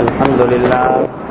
الحمد لله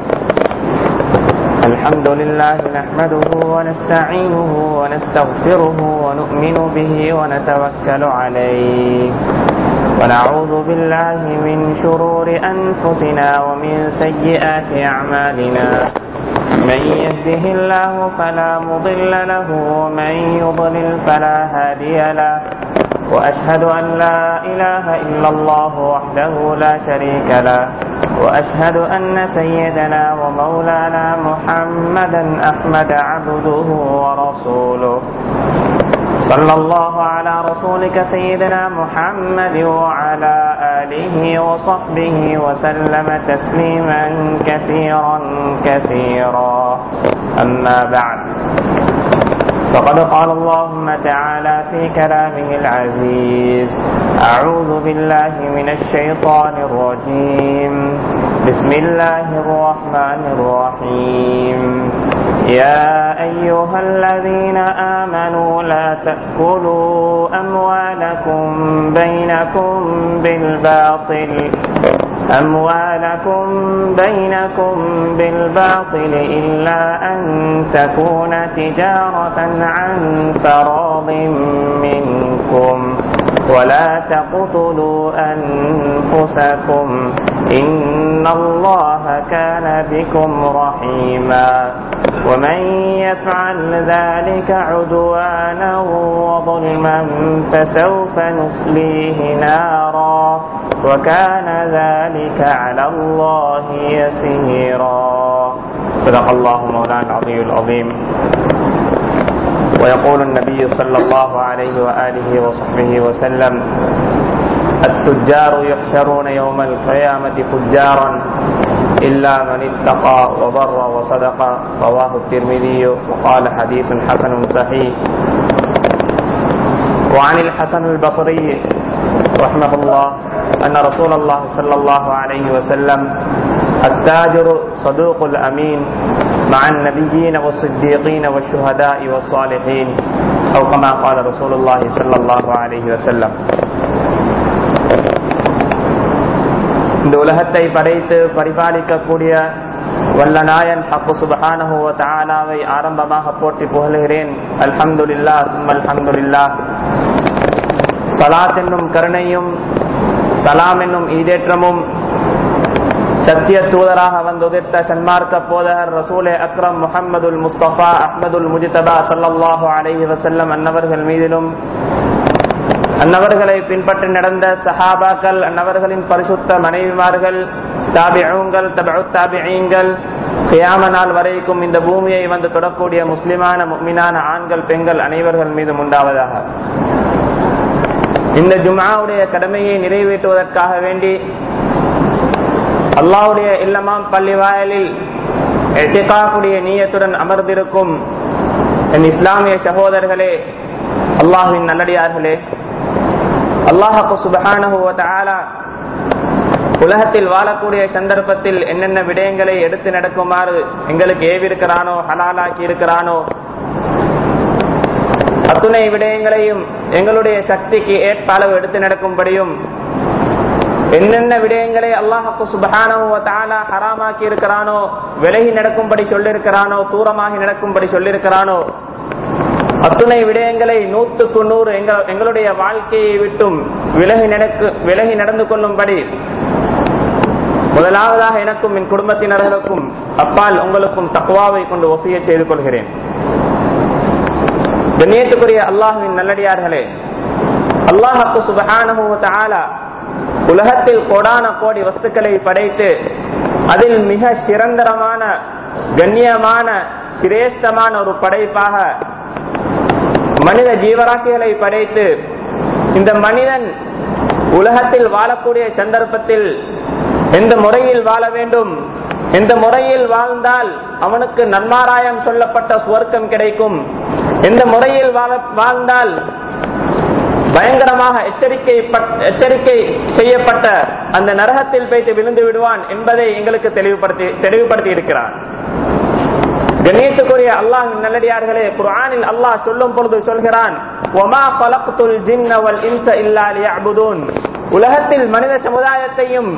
الحمد لله نحمده ونستعينه ونستغفره ونؤمن به ونتوكل عليه ونعوذ بالله من شرور أنفسنا ومن سيئات أعمالنا من يهده الله فلا مضل له ومن يضلل فلا هادي له وأشهد أن لا إله إلا الله وحده لا شريك له وأشهد أن سيدنا ومولانا محمدا أحمد عبده ورسوله صلى الله على رسولك سيدنا محمد وعلى آله وصحبه وسلم تسليما كثيرا كثيرا أما بعد فقد قال اللهم تعالى في كلامه العزيز أعوذ بالله من الشيطان الرجيم بسم الله الرحمن الرحيم يا أيها الذين آمنوا لا تأكلوا أموالكم بينكم بالباطل أموالكم بينكم بالباطل إلا أن تكون تجارة عن تراض منكم ولا تقتلوا أنفسكم إن الله كان بكم رحيما ومن يفعل ذلك عدوانا وظلما فسوف نصليه نارا وكان ذلك على الله يسيرا صدق الله مولانا العظيم العظيم ويقول النبي صلى الله عليه وآله وصحبه وسلم التجار يحشرون يوم القيامة فجارا إلا من اتقى وبر وصدق رواه الترمذي وقال حديث حسن صحيح وعن الحسن البصري رحمه الله أن رسول الله صلى الله عليه وسلم التاجر صدوق الأمين مع النبيين والصديقين والشهداء والصالحين أو كما قال رسول الله صلى الله عليه وسلم இந்த உலகத்தை படைத்து பரிபாலிக்கக்கூடிய வல்ல நாயன் ஹக்கு சுபஹானஹுவ தாலாவை ஆரம்பமாக போட்டி புகழுகிறேன் அல்ஹம்துலில்லா சும் அல்ஹம்துலில்லா சலாத் என்னும் கருணையும் சலாம் என்னும் ஈடேற்றமும் சத்திய தூதராக வந்து உதிர்த்த சன்மார்க்க போதகர் ரசூலே அக்ரம் முஹம்மதுல் முஸ்தபா அஹ்மதுல் முஜிதபா சல்லாஹூ அலைஹி வசல்லம் அன்னவர்கள் மீதிலும் அன்னவர்களை பின்பற்றி நடந்த சஹாபாக்கள் அன்னவர்களின் பரிசுத்த மனைவிமார்கள் தாபிகள் தாபிகள் கியாம நாள் வரைக்கும் இந்த பூமியை வந்து தொடக்கூடிய முஸ்லிமான முக்மினான ஆண்கள் பெண்கள் அனைவர்கள் மீதும் உண்டாவதாக இந்த ஜுமாவுடைய கடமையை நிறைவேற்றுவதற்காக வேண்டி அல்லாவுடைய இல்லமாம் பள்ளி வாயலில் எட்டிகாக்குடைய நீயத்துடன் அமர்ந்திருக்கும் என் இஸ்லாமிய சகோதரர்களே அல்லாஹுவின் நல்லடியார்களே அல்லாஹு சுபஹானஹுவ உலகத்தில் வாழக்கூடிய சந்தர்ப்பத்தில் என்னென்ன விடயங்களை எடுத்து நடக்குமாறு எங்களுக்கு ஏவிருக்கிறானோ ஹலாலாக்கி இருக்கிறானோ அத்துணை விடயங்களையும் எங்களுடைய சக்திக்கு ஏற்ப அளவு எடுத்து நடக்கும்படியும் என்னென்ன விடயங்களை அல்லாஹு சுபஹானோ தாலா ஹராமாக்கி இருக்கிறானோ விலகி நடக்கும்படி சொல்லிருக்கிறானோ தூரமாகி நடக்கும்படி சொல்லிருக்கிறானோ அத்துணை விடயங்களை நூத்துக்கு நூறு எங்களுடைய வாழ்க்கையை விட்டும் விலகி நடக்கு விலகி நடந்து கொள்ளும்படி முதலாவதாக எனக்கும் என் குடும்பத்தினர்களுக்கும் அப்பால் உங்களுக்கும் தக்குவாவை கொண்டு ஒசிய செய்து கொள்கிறேன் கண்ணியத்துக்குரிய அல்லாஹுவின் நல்லடியார்களே அல்லாஹு சுபஹானஹு உலகத்தில் கோடான கோடி வஸ்துக்களை படைத்து அதில் மிக சிறந்தரமான கண்ணியமான சிரேஷ்டமான ஒரு படைப்பாக மனித ஜீவராசிகளை படைத்து இந்த மனிதன் உலகத்தில் வாழக்கூடிய சந்தர்ப்பத்தில் எந்த முறையில் வாழ வேண்டும் எந்த முறையில் வாழ்ந்தால் அவனுக்கு நன்மாராயம் சொல்லப்பட்ட சுவர்க்கம் கிடைக்கும் எந்த முறையில் வாழ்ந்தால் பயங்கரமாக எச்சரிக்கை எச்சரிக்கை செய்யப்பட்ட அந்த நரகத்தில் வைத்து விழுந்து விடுவான் என்பதை எங்களுக்கு தெளிவுபடுத்தி தெளிவுபடுத்தி இருக்கிறார் கண்ணியத்துக்குரிய அல்லாஹ் நல்லடியார்களே குர்ஆனில் அல்லாஹ் சொல்லும் பொழுது சொல்கிறான் "வமா கலக்துல் ஜின்ன வல் இன்ஸ இல்லா லியஅ்புதூன்." உலகத்தில் மனித சமுதாயத்தையும்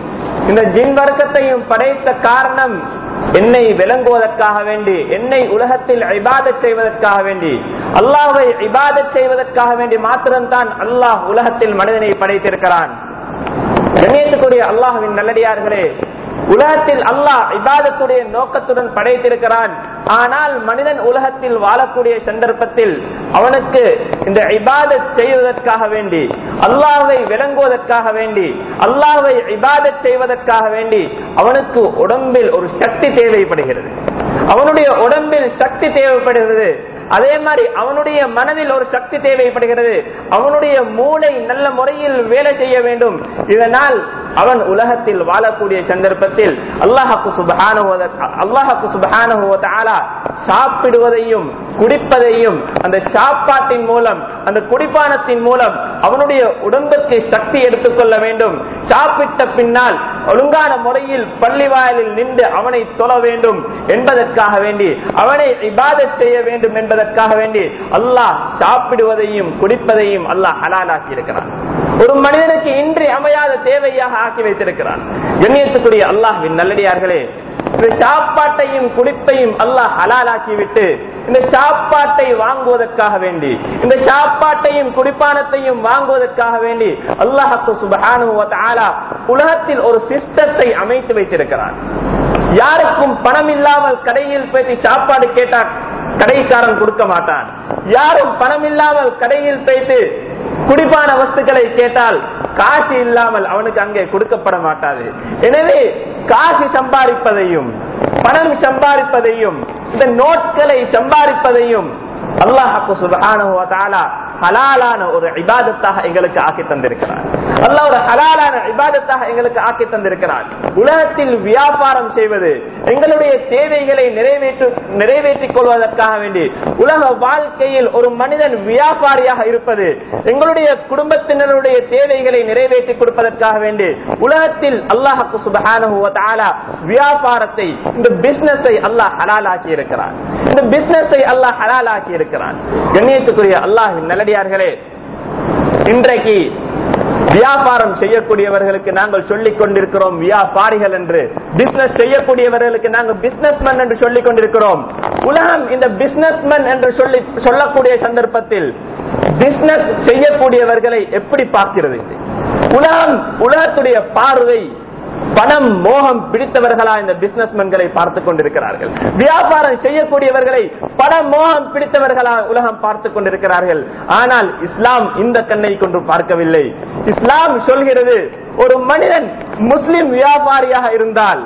இந்த ஜின் வர்க்கத்தையும் படைத்த காரணம் என்னை விளங்குவதற்காக வேண்டி என்னை உலகத்தில் இபாதத் செய்வதற்காக வேண்டி அல்லாஹ்வை இபாதத் செய்வதற்காக வேண்டி மாத்திரம்தான் அல்லாஹ் உலகத்தில் மனிதனை படைத்திருக்கிறான் கண்ணியத்துக்குரிய அல்லாஹ்வின் நல்லடியார்களே உலகத்தில் அல்லாஹ் இபாதத்துடைய நோக்கத்துடன் படைத்திருக்கிறான் ஆனால் மனிதன் உலகத்தில் வாழக்கூடிய சந்தர்ப்பத்தில் அவனுக்கு இந்த இபாதத் செய்வதற்காக வேண்டி அல்லாஹ்வை விளங்குவதற்காக வேண்டி அல்லாஹ்வை இபாதத் செய்வதற்காக வேண்டி அவனுக்கு உடம்பில் ஒரு சக்தி தேவைப்படுகிறது அவனுடைய உடம்பில் சக்தி தேவைப்படுகிறது அதே மாதிரி அவனுடைய மனதில் ஒரு சக்தி தேவைப்படுகிறது அவனுடைய மூளை நல்ல முறையில் வேலை செய்ய வேண்டும் இதனால் அவன் உலகத்தில் வாழக்கூடிய சந்தர்ப்பத்தில் அல்லாஹாக்கு சுபஹான அல்லாஹாக்கு சுபஹான சாப்பிடுவதையும் குடிப்பதையும் அந்த சாப்பாட்டின் மூலம் அந்த குடிப்பானத்தின் மூலம் அவனுடைய உடம்புக்கு சக்தி எடுத்துக்கொள்ள வேண்டும் சாப்பிட்ட பின்னால் ஒழுங்கான முறையில் பள்ளி வாயிலில் நின்று அவனை தொழ வேண்டும் என்பதற்காக வேண்டி அவனை இபாதத் செய்ய வேண்டும் என்பதற்காக வேண்டி அல்லாஹ் சாப்பிடுவதையும் குடிப்பதையும் அல்லாஹ் ஹலாலாக்கி இருக்கிறான் ஒரு மனிதனுக்கு இன்றி அமையாத தேவையாக ஆக்கி வைத்திருக்கிறான் கண்ணியத்துக்குரிய அல்லாஹ்வின் நல்லடியார்களே இந்த சாப்பாட்டையும் குடிப்பையும் அல்லாஹ் ஹலாலாக்கி விட்டு இந்த சாப்பாட்டை வாங்குவதற்காக வேண்டி இந்த சாப்பாட்டையும் குடிப்பானத்தையும் வாங்குவதற்காக வேண்டி அல்லாஹு சுபஹானு உலகத்தில் ஒரு சிஸ்டத்தை அமைத்து வைத்திருக்கிறான் யாருக்கும் பணம் இல்லாமல் கடையில் போய் சாப்பாடு கேட்டா கடைக்காரன் கொடுக்க மாட்டான் யாரும் பணம் இல்லாமல் கடையில் போய்த்து குடிப்பான வஸ்துக்களை கேட்டால் காசு இல்லாமல் அவனுக்கு அங்கே கொடுக்கப்பட மாட்டாது எனவே காசு சம்பாதிப்பதையும் பணம் சம்பாதிப்பதையும் இந்த நோட்களை சம்பாதிப்பதையும் அல்லாஹாக்கு சுபஹான ஹலாலான ஒரு இபாதத்தாக எங்களுக்கு ஆக்கி தந்திருக்கிறார் அல்லாஹ் ஒரு ஹலாலான இபாதத்தாக எங்களுக்கு ஆக்கி தந்திருக்கிறார் உலகத்தில் வியாபாரம் செய்வது எங்களுடைய தேவைகளை நிறைவேற்று நிறைவேற்றிக் கொள்வதற்காக வேண்டி உலக வாழ்க்கையில் ஒரு மனிதன் வியாபாரியாக இருப்பது எங்களுடைய குடும்பத்தினருடைய தேவைகளை நிறைவேற்றி கொடுப்பதற்காக வேண்டி உலகத்தில் அல்லாஹாக்கு சுபஹான வியாபாரத்தை இந்த பிசினஸை அல்லாஹ் ஹலாலாக்கி இருக்கிறார் இந்த பிசினஸை அல்லாஹ் ஹலாலாக்கி இருக்கிறான் கண்ணியத்துக்குரிய அல்லாஹின் நல்லடியார்களே இன்றைக்கு வியாபாரம் செய்யக்கூடியவர்களுக்கு நாங்கள் சொல்லிக் கொண்டிருக்கிறோம் வியாபாரிகள் என்று பிசினஸ் செய்யக்கூடியவர்களுக்கு நாங்கள் பிசினஸ்மேன் என்று சொல்லிக் கொண்டிருக்கிறோம் உலகம் இந்த பிசினஸ்மேன் என்று சொல்லி சொல்லக்கூடிய சந்தர்ப்பத்தில் பிசினஸ் செய்யக்கூடியவர்களை எப்படி பார்க்கிறது உலகம் உலகத்துடைய பார்வை பணம் மோகம் பிடித்தவர்களா இந்த பிசினஸ்மேன்களை பார்த்துக் கொண்டிருக்கிறார்கள் வியாபாரம் செய்யக்கூடியவர்களை பணம் மோகம் பிடித்தவர்களா உலகம் பார்த்துக் கொண்டிருக்கிறார்கள் ஆனால் இஸ்லாம் இந்த கண்ணை கொண்டு பார்க்கவில்லை இஸ்லாம் சொல்கிறது ஒரு மனிதன் முஸ்லிம் வியாபாரியாக இருந்தால்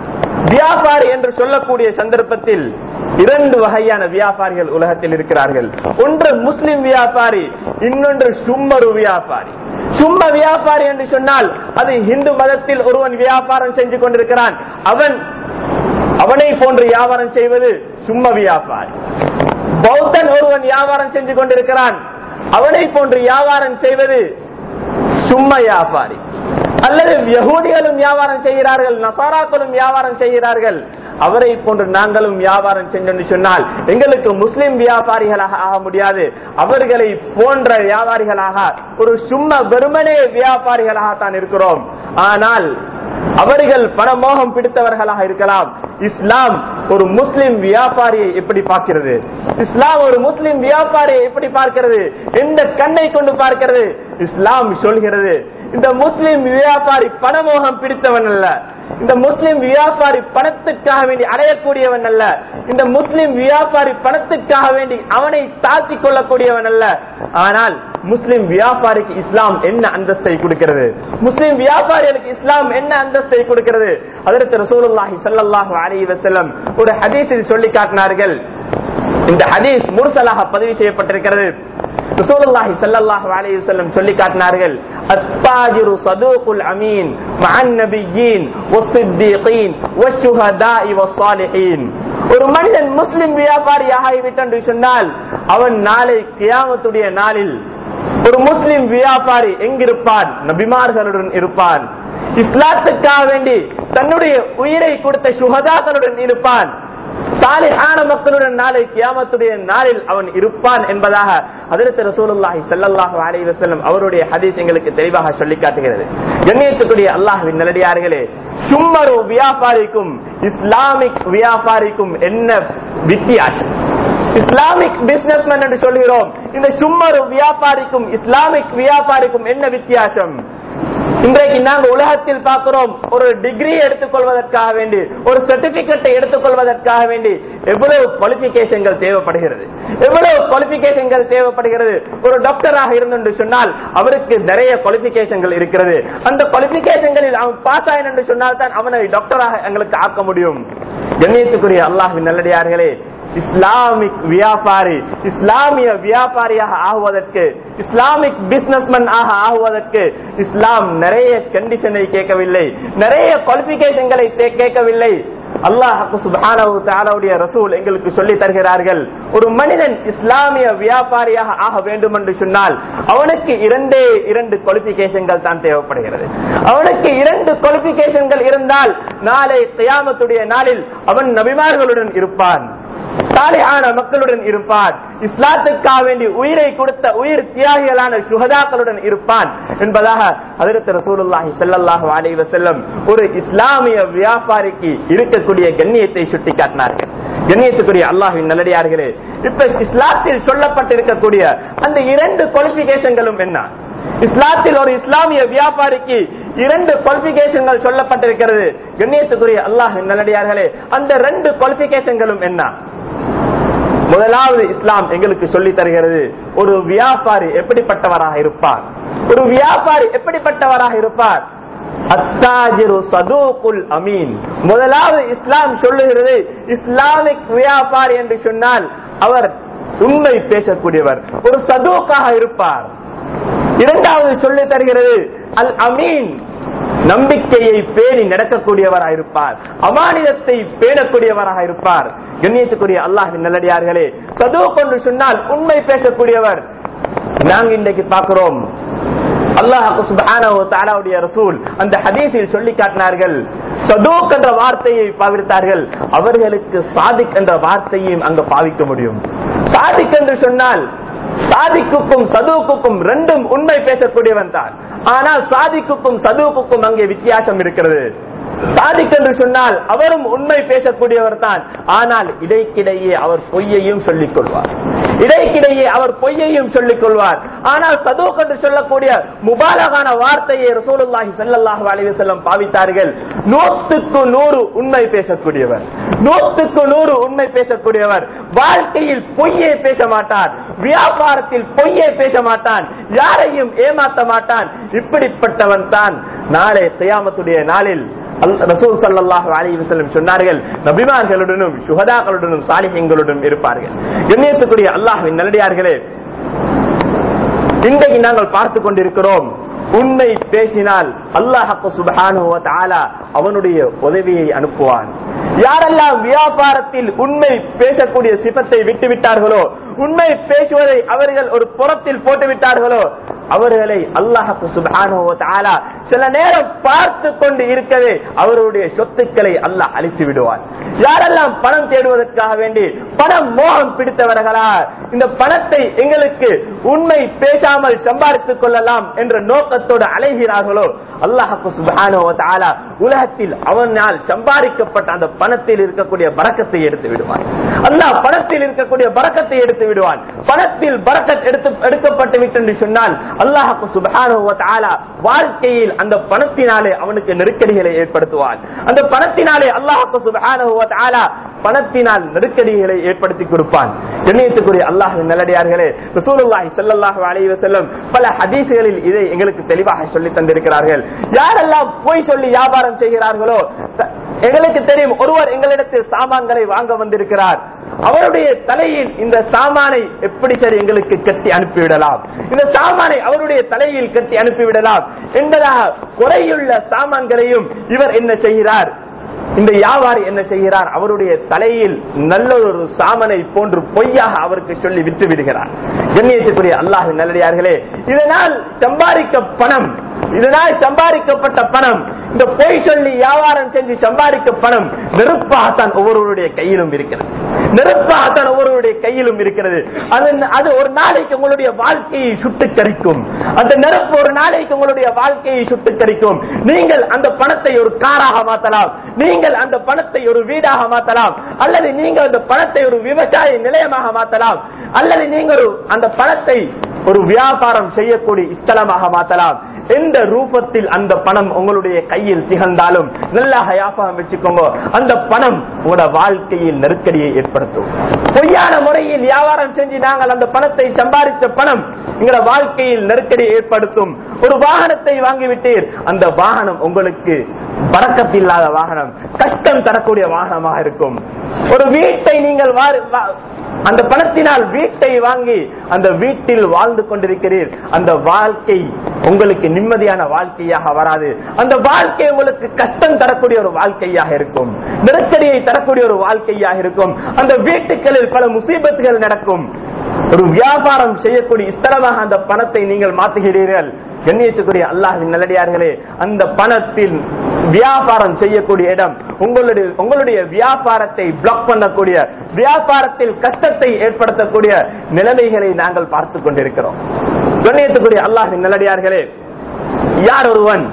வியாபாரி என்று சொல்லக்கூடிய சந்தர்ப்பத்தில் இரண்டு வகையான வியாபாரிகள் உலகத்தில் இருக்கிறார்கள் ஒன்று முஸ்லிம் வியாபாரி இன்னொன்று சும்மரு வியாபாரி சும்ம வியாபாரி என்று சொன்னால் அது இந்து மதத்தில் ஒருவன் வியாபாரம் செஞ்சு கொண்டிருக்கிறான் அவன் அவனை போன்று வியாபாரம் செய்வது சும்ம வியாபாரி பௌத்தன் ஒருவன் வியாபாரம் செஞ்சு கொண்டிருக்கிறான் அவனை போன்று வியாபாரம் செய்வது சும்ம வியாபாரி அல்லது யகூதிகளும் வியாபாரம் செய்கிறார்கள் நசாராக்களும் வியாபாரம் செய்கிறார்கள் அவரை போன்று நாங்களும் வியாபாரம் செஞ்சோம்னு சொன்னால் எங்களுக்கு முஸ்லிம் வியாபாரிகளாக ஆக முடியாது அவர்களை போன்ற வியாபாரிகளாக ஒரு சும்மா வெறுமனே வியாபாரிகளாகத்தான் இருக்கிறோம் ஆனால் அவர்கள் பணமோகம் பிடித்தவர்களாக இருக்கலாம் இஸ்லாம் ஒரு முஸ்லிம் வியாபாரியை எப்படி பார்க்கிறது இஸ்லாம் ஒரு முஸ்லிம் வியாபாரியை எப்படி பார்க்கிறது எந்த கண்ணை கொண்டு பார்க்கிறது இஸ்லாம் சொல்கிறது இந்த முஸ்லிம் வியாபாரி பணமோகம் பிடித்தவன் அல்ல இந்த முஸ்லிம் வியாபாரி பணத்துக்காக வேண்டி அடையக்கூடியவன் அல்ல இந்த முஸ்லிம் வியாபாரி பணத்துக்காக வேண்டி அவனை தாழ்த்தி கொள்ளக்கூடியவன் அல்ல ஆனால் முஸ்லிம் வியாபாரிக்கு இஸ்லாம் என்ன அந்தஸ்தை கொடுக்கிறது முஸ்லிம் வியாபாரிகளுக்கு இஸ்லாம் என்ன அந்தஸ்தை கொடுக்கிறது அதற்கு ரசூலுல்லாஹி ஸல்லல்லாஹு அலைஹி வஸல்லம் ஒரு ஹதீஸில் சொல்லி காட்டினார்கள் இந்த ஹதீஸ் முர்சலாக பதிவு செய்யப்பட்டிருக்கிறது ரசூலுல்லாஹி ஸல்லல்லாஹு அலைஹி வஸல்லம் சொல்லி காட்டினார்கள் அத்தாஜிரு சதூகுல் அமீன் மஅன் நபியீன் வஸ்ஸித்தீகீன் வஷ்ஷுஹதாஇ வஸ்ஸாலிஹீன் ஒரு மனிதன் முஸ்லிம் வியாபாரியாக ஆகிவிட்டான் என்று சொன்னால் அவன் நாளை கியாமத்துடைய நாளில் ஒரு முஸ்லிம் வியாபாரி எங்கிருப்பான் நபிமார்களுடன் இருப்பான் இஸ்லாத்துக்காக வேண்டி தன்னுடைய உயிரை கொடுத்த சுகதாக்களுடன் இருப்பான் சாலிஹான மக்களுடன் நாளை கியாமத்துடைய நாளில் அவன் இருப்பான் என்பதாக அதிரத்து ரசூலுல்லாஹி ஸல்லல்லாஹு அலைஹி வஸல்லம் அவருடைய ஹதீஸ் எங்களுக்கு தெளிவாக சொல்லி காட்டுகிறது கண்ணியத்துக்குரிய அல்லாஹ்வின் நல்லடியார்களே சும்மரு வியாபாரிக்கும் இஸ்லாமிக் வியாபாரிக்கும் என்ன வித்தியாசம் இஸ்லாமிக் பிசினஸ்மேன் என்று சொல்கிறோம் இந்த சும்மரு வியாபாரிக்கும் இஸ்லாமிக் வியாபாரிக்கும் என்ன வித்தியாசம் இன்றைக்கு நாங்கள் உலகத்தில் பார்க்கிறோம் ஒரு டிகிரி எடுத்துக்கொள்வதற்காக வேண்டி ஒரு சர்டிபிகேட்டை எடுத்துக்கொள்வதற்காக வேண்டி எவ்வளவு குவாலிபிகேஷன்கள் தேவைப்படுகிறது எவ்வளவு குவாலிபிகேஷன்கள் தேவைப்படுகிறது ஒரு டாக்டராக இருந்து சொன்னால் அவருக்கு நிறைய குவாலிபிகேஷன்கள் இருக்கிறது அந்த குவாலிபிகேஷன்களில் அவன் பாஸ் ஆயின் என்று சொன்னால் தான் அவனை டாக்டராக எங்களுக்கு ஆக்க முடியும் கண்ணியத்துக்குரிய அல்லாஹின் நல்லடியார்களே இஸ்லாமிக் வியாபாரி இஸ்லாமிய வியாபாரியாக ஆகுவதற்கு இஸ்லாமிக் பிசினஸ்மேன் ஆக ஆகுவதற்கு இஸ்லாம் நிறைய கண்டிஷனை கேட்கவில்லை நிறைய குவாலிபிகேஷன்களை கேட்கவில்லை அல்லாஹு சுபானவு தாலாவுடைய ரசூல் எங்களுக்கு சொல்லி தருகிறார்கள் ஒரு மனிதன் இஸ்லாமிய வியாபாரியாக ஆக வேண்டும் என்று சொன்னால் அவனுக்கு இரண்டே இரண்டு குவாலிபிகேஷன்கள் தான் தேவைப்படுகிறது அவனுக்கு இரண்டு குவாலிபிகேஷன்கள் இருந்தால் நாளை கியாமத்துடைய நாளில் அவன் நபிமார்களுடன் இருப்பான் சாலியான மக்களுடன் இருப்பான் இஸ்லாத்துக்காக வேண்டி உயிரை கொடுத்த உயிர் தியாகிகளான சுகதாக்களுடன் இருப்பான் என்பதாக அதிரத்து ரசூலுல்லாஹி ஸல்லல்லாஹு அலைஹி வஸல்லம் ஒரு இஸ்லாமிய வியாபாரிக்கு இருக்கக்கூடிய கண்ணியத்தை சுட்டிக்காட்டினார்கள் கண்ணியத்துக்குரிய அல்லாஹ்வின் நல்லடியார்களே இப்ப இஸ்லாத்தில் சொல்லப்பட்டிருக்கக்கூடிய அந்த இரண்டு குவாலிபிகேஷன்களும் என்ன இஸ்லாத்தில் ஒரு இஸ்லாமிய வியாபாரிக்கு இரண்டு குவாலிபிகேஷன்கள் சொல்லப்பட்டிருக்கிறது கண்ணியத்துக்குரிய அல்லாஹ் நல்லடியார்களே அந்த ரெண்டு குவாலிபிகேஷன்களும் என்ன முதலாவது இஸ்லாம் எங்களுக்கு சொல்லி தருகிறது ஒரு வியாபாரி எப்படிப்பட்டவராக இருப்பார் ஒரு வியாபாரி எப்படிப்பட்டவராக இருப்பார் அத்தாஜிரு சதூகுல் அமீன் முதலாவது இஸ்லாம் சொல்லுகிறது இஸ்லாமிக் வியாபாரி என்று சொன்னால் அவர் உண்மை பேசக்கூடியவர் ஒரு சதூக்காக இருப்பார் இரண்டாவது சொல்லி தருகிறது அல் அமீன் நம்பிக்கையை பேணி நடக்கக்கூடியவராக இருப்பார் அமானிதத்தை பேணக்கூடியவராக இருப்பார் கண்ணியத்துக்குரிய அல்லாஹின் நல்லடியார்களே சதுவ கொண்டு சொன்னால் உண்மை பேசக்கூடியவர் நாங்க இன்றைக்கு பார்க்கிறோம் அல்லாஹுடைய ரசூல் அந்த ஹதீஸில் சொல்லி காட்டினார்கள் சதூக் என்ற வார்த்தையை பாவித்தார்கள் அவர்களுக்கு சாதிக் என்ற வார்த்தையும் அங்க பாவிக்க முடியும் சாதிக் என்று சொன்னால் சாதிக்குக்கும் சதுவுக்கும் ரெண்டும் உண்மை பேசக்கூடியவன் தான் ஆனால் சாதிக்குக்கும் சதுவுக்கும் அங்கே வித்தியாசம் இருக்கிறது சாதிக் என்று சொன்னால் அவரும் உண்மை பேசக்கூடியவர் தான் ஆனால் இடைக்கிடையே அவர் பொய்யையும் சொல்லிக் கொள்வார் இடைக்கிடையே அவர் பொய்யையும் சொல்லிக் கொள்வார் ஆனால் சதுக் என்று சொல்லக்கூடிய முபாலகான வார்த்தையை ரசூலுல்லாஹி ஸல்லல்லாஹு அலைஹி வஸல்லம் பாவித்தார்கள் நூற்றுக்கு நூறு உண்மை பேசக்கூடியவர் நூற்றுக்கு நூறு உண்மை பேசக்கூடியவர் வாழ்க்கையில் பொய்யை பேச மாட்டார் வியாபாரத்தில் பொய்யை பேச மாட்டான் யாரையும் ஏமாத்த மாட்டான் இப்படிப்பட்டவன் தான் நாளை தியாமத்துடைய நாளில் ரசூல் சல்லாஹு அலி வசல்லம் சொன்னார்கள் நபிமார்களுடனும் சுகதாக்களுடனும் சாலிஹங்களுடனும் இருப்பார்கள் கண்ணியத்துக்குரிய அல்லாஹின் நல்லடியார்களே இன்றைக்கு நாங்கள் பார்த்து கொண்டிருக்கிறோம் உண்மை பேசினால் அல்லாஹப்பு சுபஹானு அவனுடைய உதவியை அனுப்புவான் யாரெல்லாம் வியாபாரத்தில் உண்மை பேசக்கூடிய சிபத்தை விட்டு விட்டார்களோ உண்மை பேசுவதை அவர்கள் ஒரு புறத்தில் போட்டு விட்டார்களோ அவர்களை அல்லாஹப்பு சுபஹானு சில நேரம் பார்த்து கொண்டு இருக்கவே அவருடைய சொத்துக்களை அல்லாஹ் அழித்து விடுவார் யாரெல்லாம் பணம் தேடுவதற்காக வேண்டி பணம் மோகம் பிடித்தவர்களா இந்த பணத்தை எங்களுக்கு உண்மை பேசாமல் சம்பாதித்துக் கொள்ளலாம் என்ற நோக்கத்தோடு அலைகிறார்களோ அல்லாஹப்பு சுபஹானு உலகத்தில் அவனால் சம்பாதிக்கப்பட்ட அந்த பணத்தில் இருக்கக்கூடிய பறக்கத்தை எடுத்து விடுவான் அல்லாஹ் பணத்தில் இருக்கக்கூடிய பறக்கத்தை எடுத்து விடுவான் பணத்தில் பறக்கத் எடுத்து எடுக்கப்பட்டு விட்டு சொன்னால் அல்லாஹு சுபஹானு வாழ்க்கையில் அந்த பணத்தினாலே அவனுக்கு நெருக்கடிகளை ஏற்படுத்துவான் அந்த பணத்தினாலே அல்லாஹு சுபஹானு பணத்தினால் நெருக்கடிகளை ஏற்படுத்தி கொடுப்பான் எண்ணியத்துக்குரிய அல்லாஹ் நல்லடியார்களே ரசூலுல்லாஹி ஸல்லல்லாஹு அலைஹி வஸல்லம் பல ஹதீஸ்களில் இதை எங்களுக்கு தெளிவாக சொல்லி தந்திருக்கிறார்கள் யாரெல்லாம் போய் சொல்லி வியாபாரம் செய்கிறார்களோ எங்களுக்கு தெரியும் ஒருவர் எங்களிடத்தில் சாமான்களை வாங்க வந்திருக்கிறார் அவருடைய தலையில் இந்த சாமானை எப்படி சரி எங்களுக்கு கட்டி அனுப்பிவிடலாம் இந்த சாமானை அவருடைய தலையில் கட்டி அனுப்பிவிடலாம் என்பதாக குறையுள்ள சாமான்களையும் இவர் என்ன செய்கிறார் இந்த வியாபாரி என்ன செய்கிறார் அவருடைய தலையில் நல்ல ஒரு சாமனை போன்று பொய்யாக அவருக்கு சொல்லி விட்டு விடுகிறார் கண்ணியத்துக்குரிய அல்லாஹ் நல்லடியார்களே இதனால் சம்பாதிக்க பணம் இதனால் சம்பாதிக்கப்பட்ட பணம் இந்த பொய் சொல்லி வியாபாரம் செஞ்சு சம்பாதிக்க பணம் நெருப்பாகத்தான் ஒவ்வொருவருடைய கையிலும் இருக்கிறது நெருப்பாகத்தான் ஒவ்வொருவருடைய கையிலும் இருக்கிறது அது அது ஒரு நாளைக்கு உங்களுடைய வாழ்க்கையை சுட்டுக்கரிக்கும் அந்த நெருப்பு ஒரு நாளைக்கு உங்களுடைய வாழ்க்கையை சுட்டுக்கரிக்கும் நீங்கள் அந்த பணத்தை ஒரு காராக மாற்றலாம் நீங்கள் அந்த பணத்தை ஒரு வீடாக மாற்றலாம் அல்லது நீங்கள் அந்த பணத்தை ஒரு விவசாய நிலையமாக மாற்றலாம் அல்லது நீங்கள் ஒரு- அந்த பணத்தை ஒரு வியாபாரம் செய்யக்கூடிய ஸ்தலமாக மாற்றலாம் எந்த ரூபத்தில் அந்த பணம் உங்களுடைய கையில் திகழ்ந்தாலும் நல்லா ஞாபகம் வச்சுக்கோங்க அந்த பணம் உங்களோட வாழ்க்கையில் நெருக்கடியை ஏற்படுத்தும் பொய்யான முறையில் வியாபாரம் செஞ்சு நாங்கள் அந்த பணத்தை சம்பாதிச்ச பணம் எங்களோட வாழ்க்கையில் நெருக்கடியை ஏற்படுத்தும் ஒரு வாகனத்தை வாங்கிவிட்டீர் அந்த வாகனம் உங்களுக்கு பறக்கத்தில்லாத வாகனம் கஷ்டம் தரக்கூடிய வாகனமாக இருக்கும் ஒரு வீட்டை நீங்கள் வா- வா- அந்த பணத்தினால் வீட்டை வாங்கி அந்த வீட்டில் வாழ்ந்து கொண்டிருக்கிறீர் அந்த வாழ்க்கை உங்களுக்கு நிம்மதியான வாழ்க்கையாக வராது அந்த வாழ்க்கை உங்களுக்கு கஷ்டம் தரக்கூடிய ஒரு வாழ்க்கையாக இருக்கும் நெருக்கடியை தரக்கூடிய ஒரு வாழ்க்கையாக இருக்கும் அந்த வீட்டுகளில் பல முசீபத்துகள் நடக்கும் ஒரு வியாபாரம் செய்யக்கூடிய ஸ்தலமாக அந்த பணத்தை நீங்கள் மாற்றுகிறீர்கள் கண்ணியத்துக்குரிய அல்லாஹின் நல்லடியார்களே அந்த பணத்தில் வியாபாரம் செய்யக்கூடிய இடம் உங்களுடைய உங்களுடைய வியாபாரத்தை பிளாக் பண்ணக்கூடிய வியாபாரத்தில் கஷ்டத்தை ஏற்படுத்தக்கூடிய நிலைமைகளை நாங்கள் பார்த்து கொண்டிருக்கிறோம் கண்ணியத்துக்குரிய அல்லாஹின் நல்லடியார்களே யார் ஒருவன்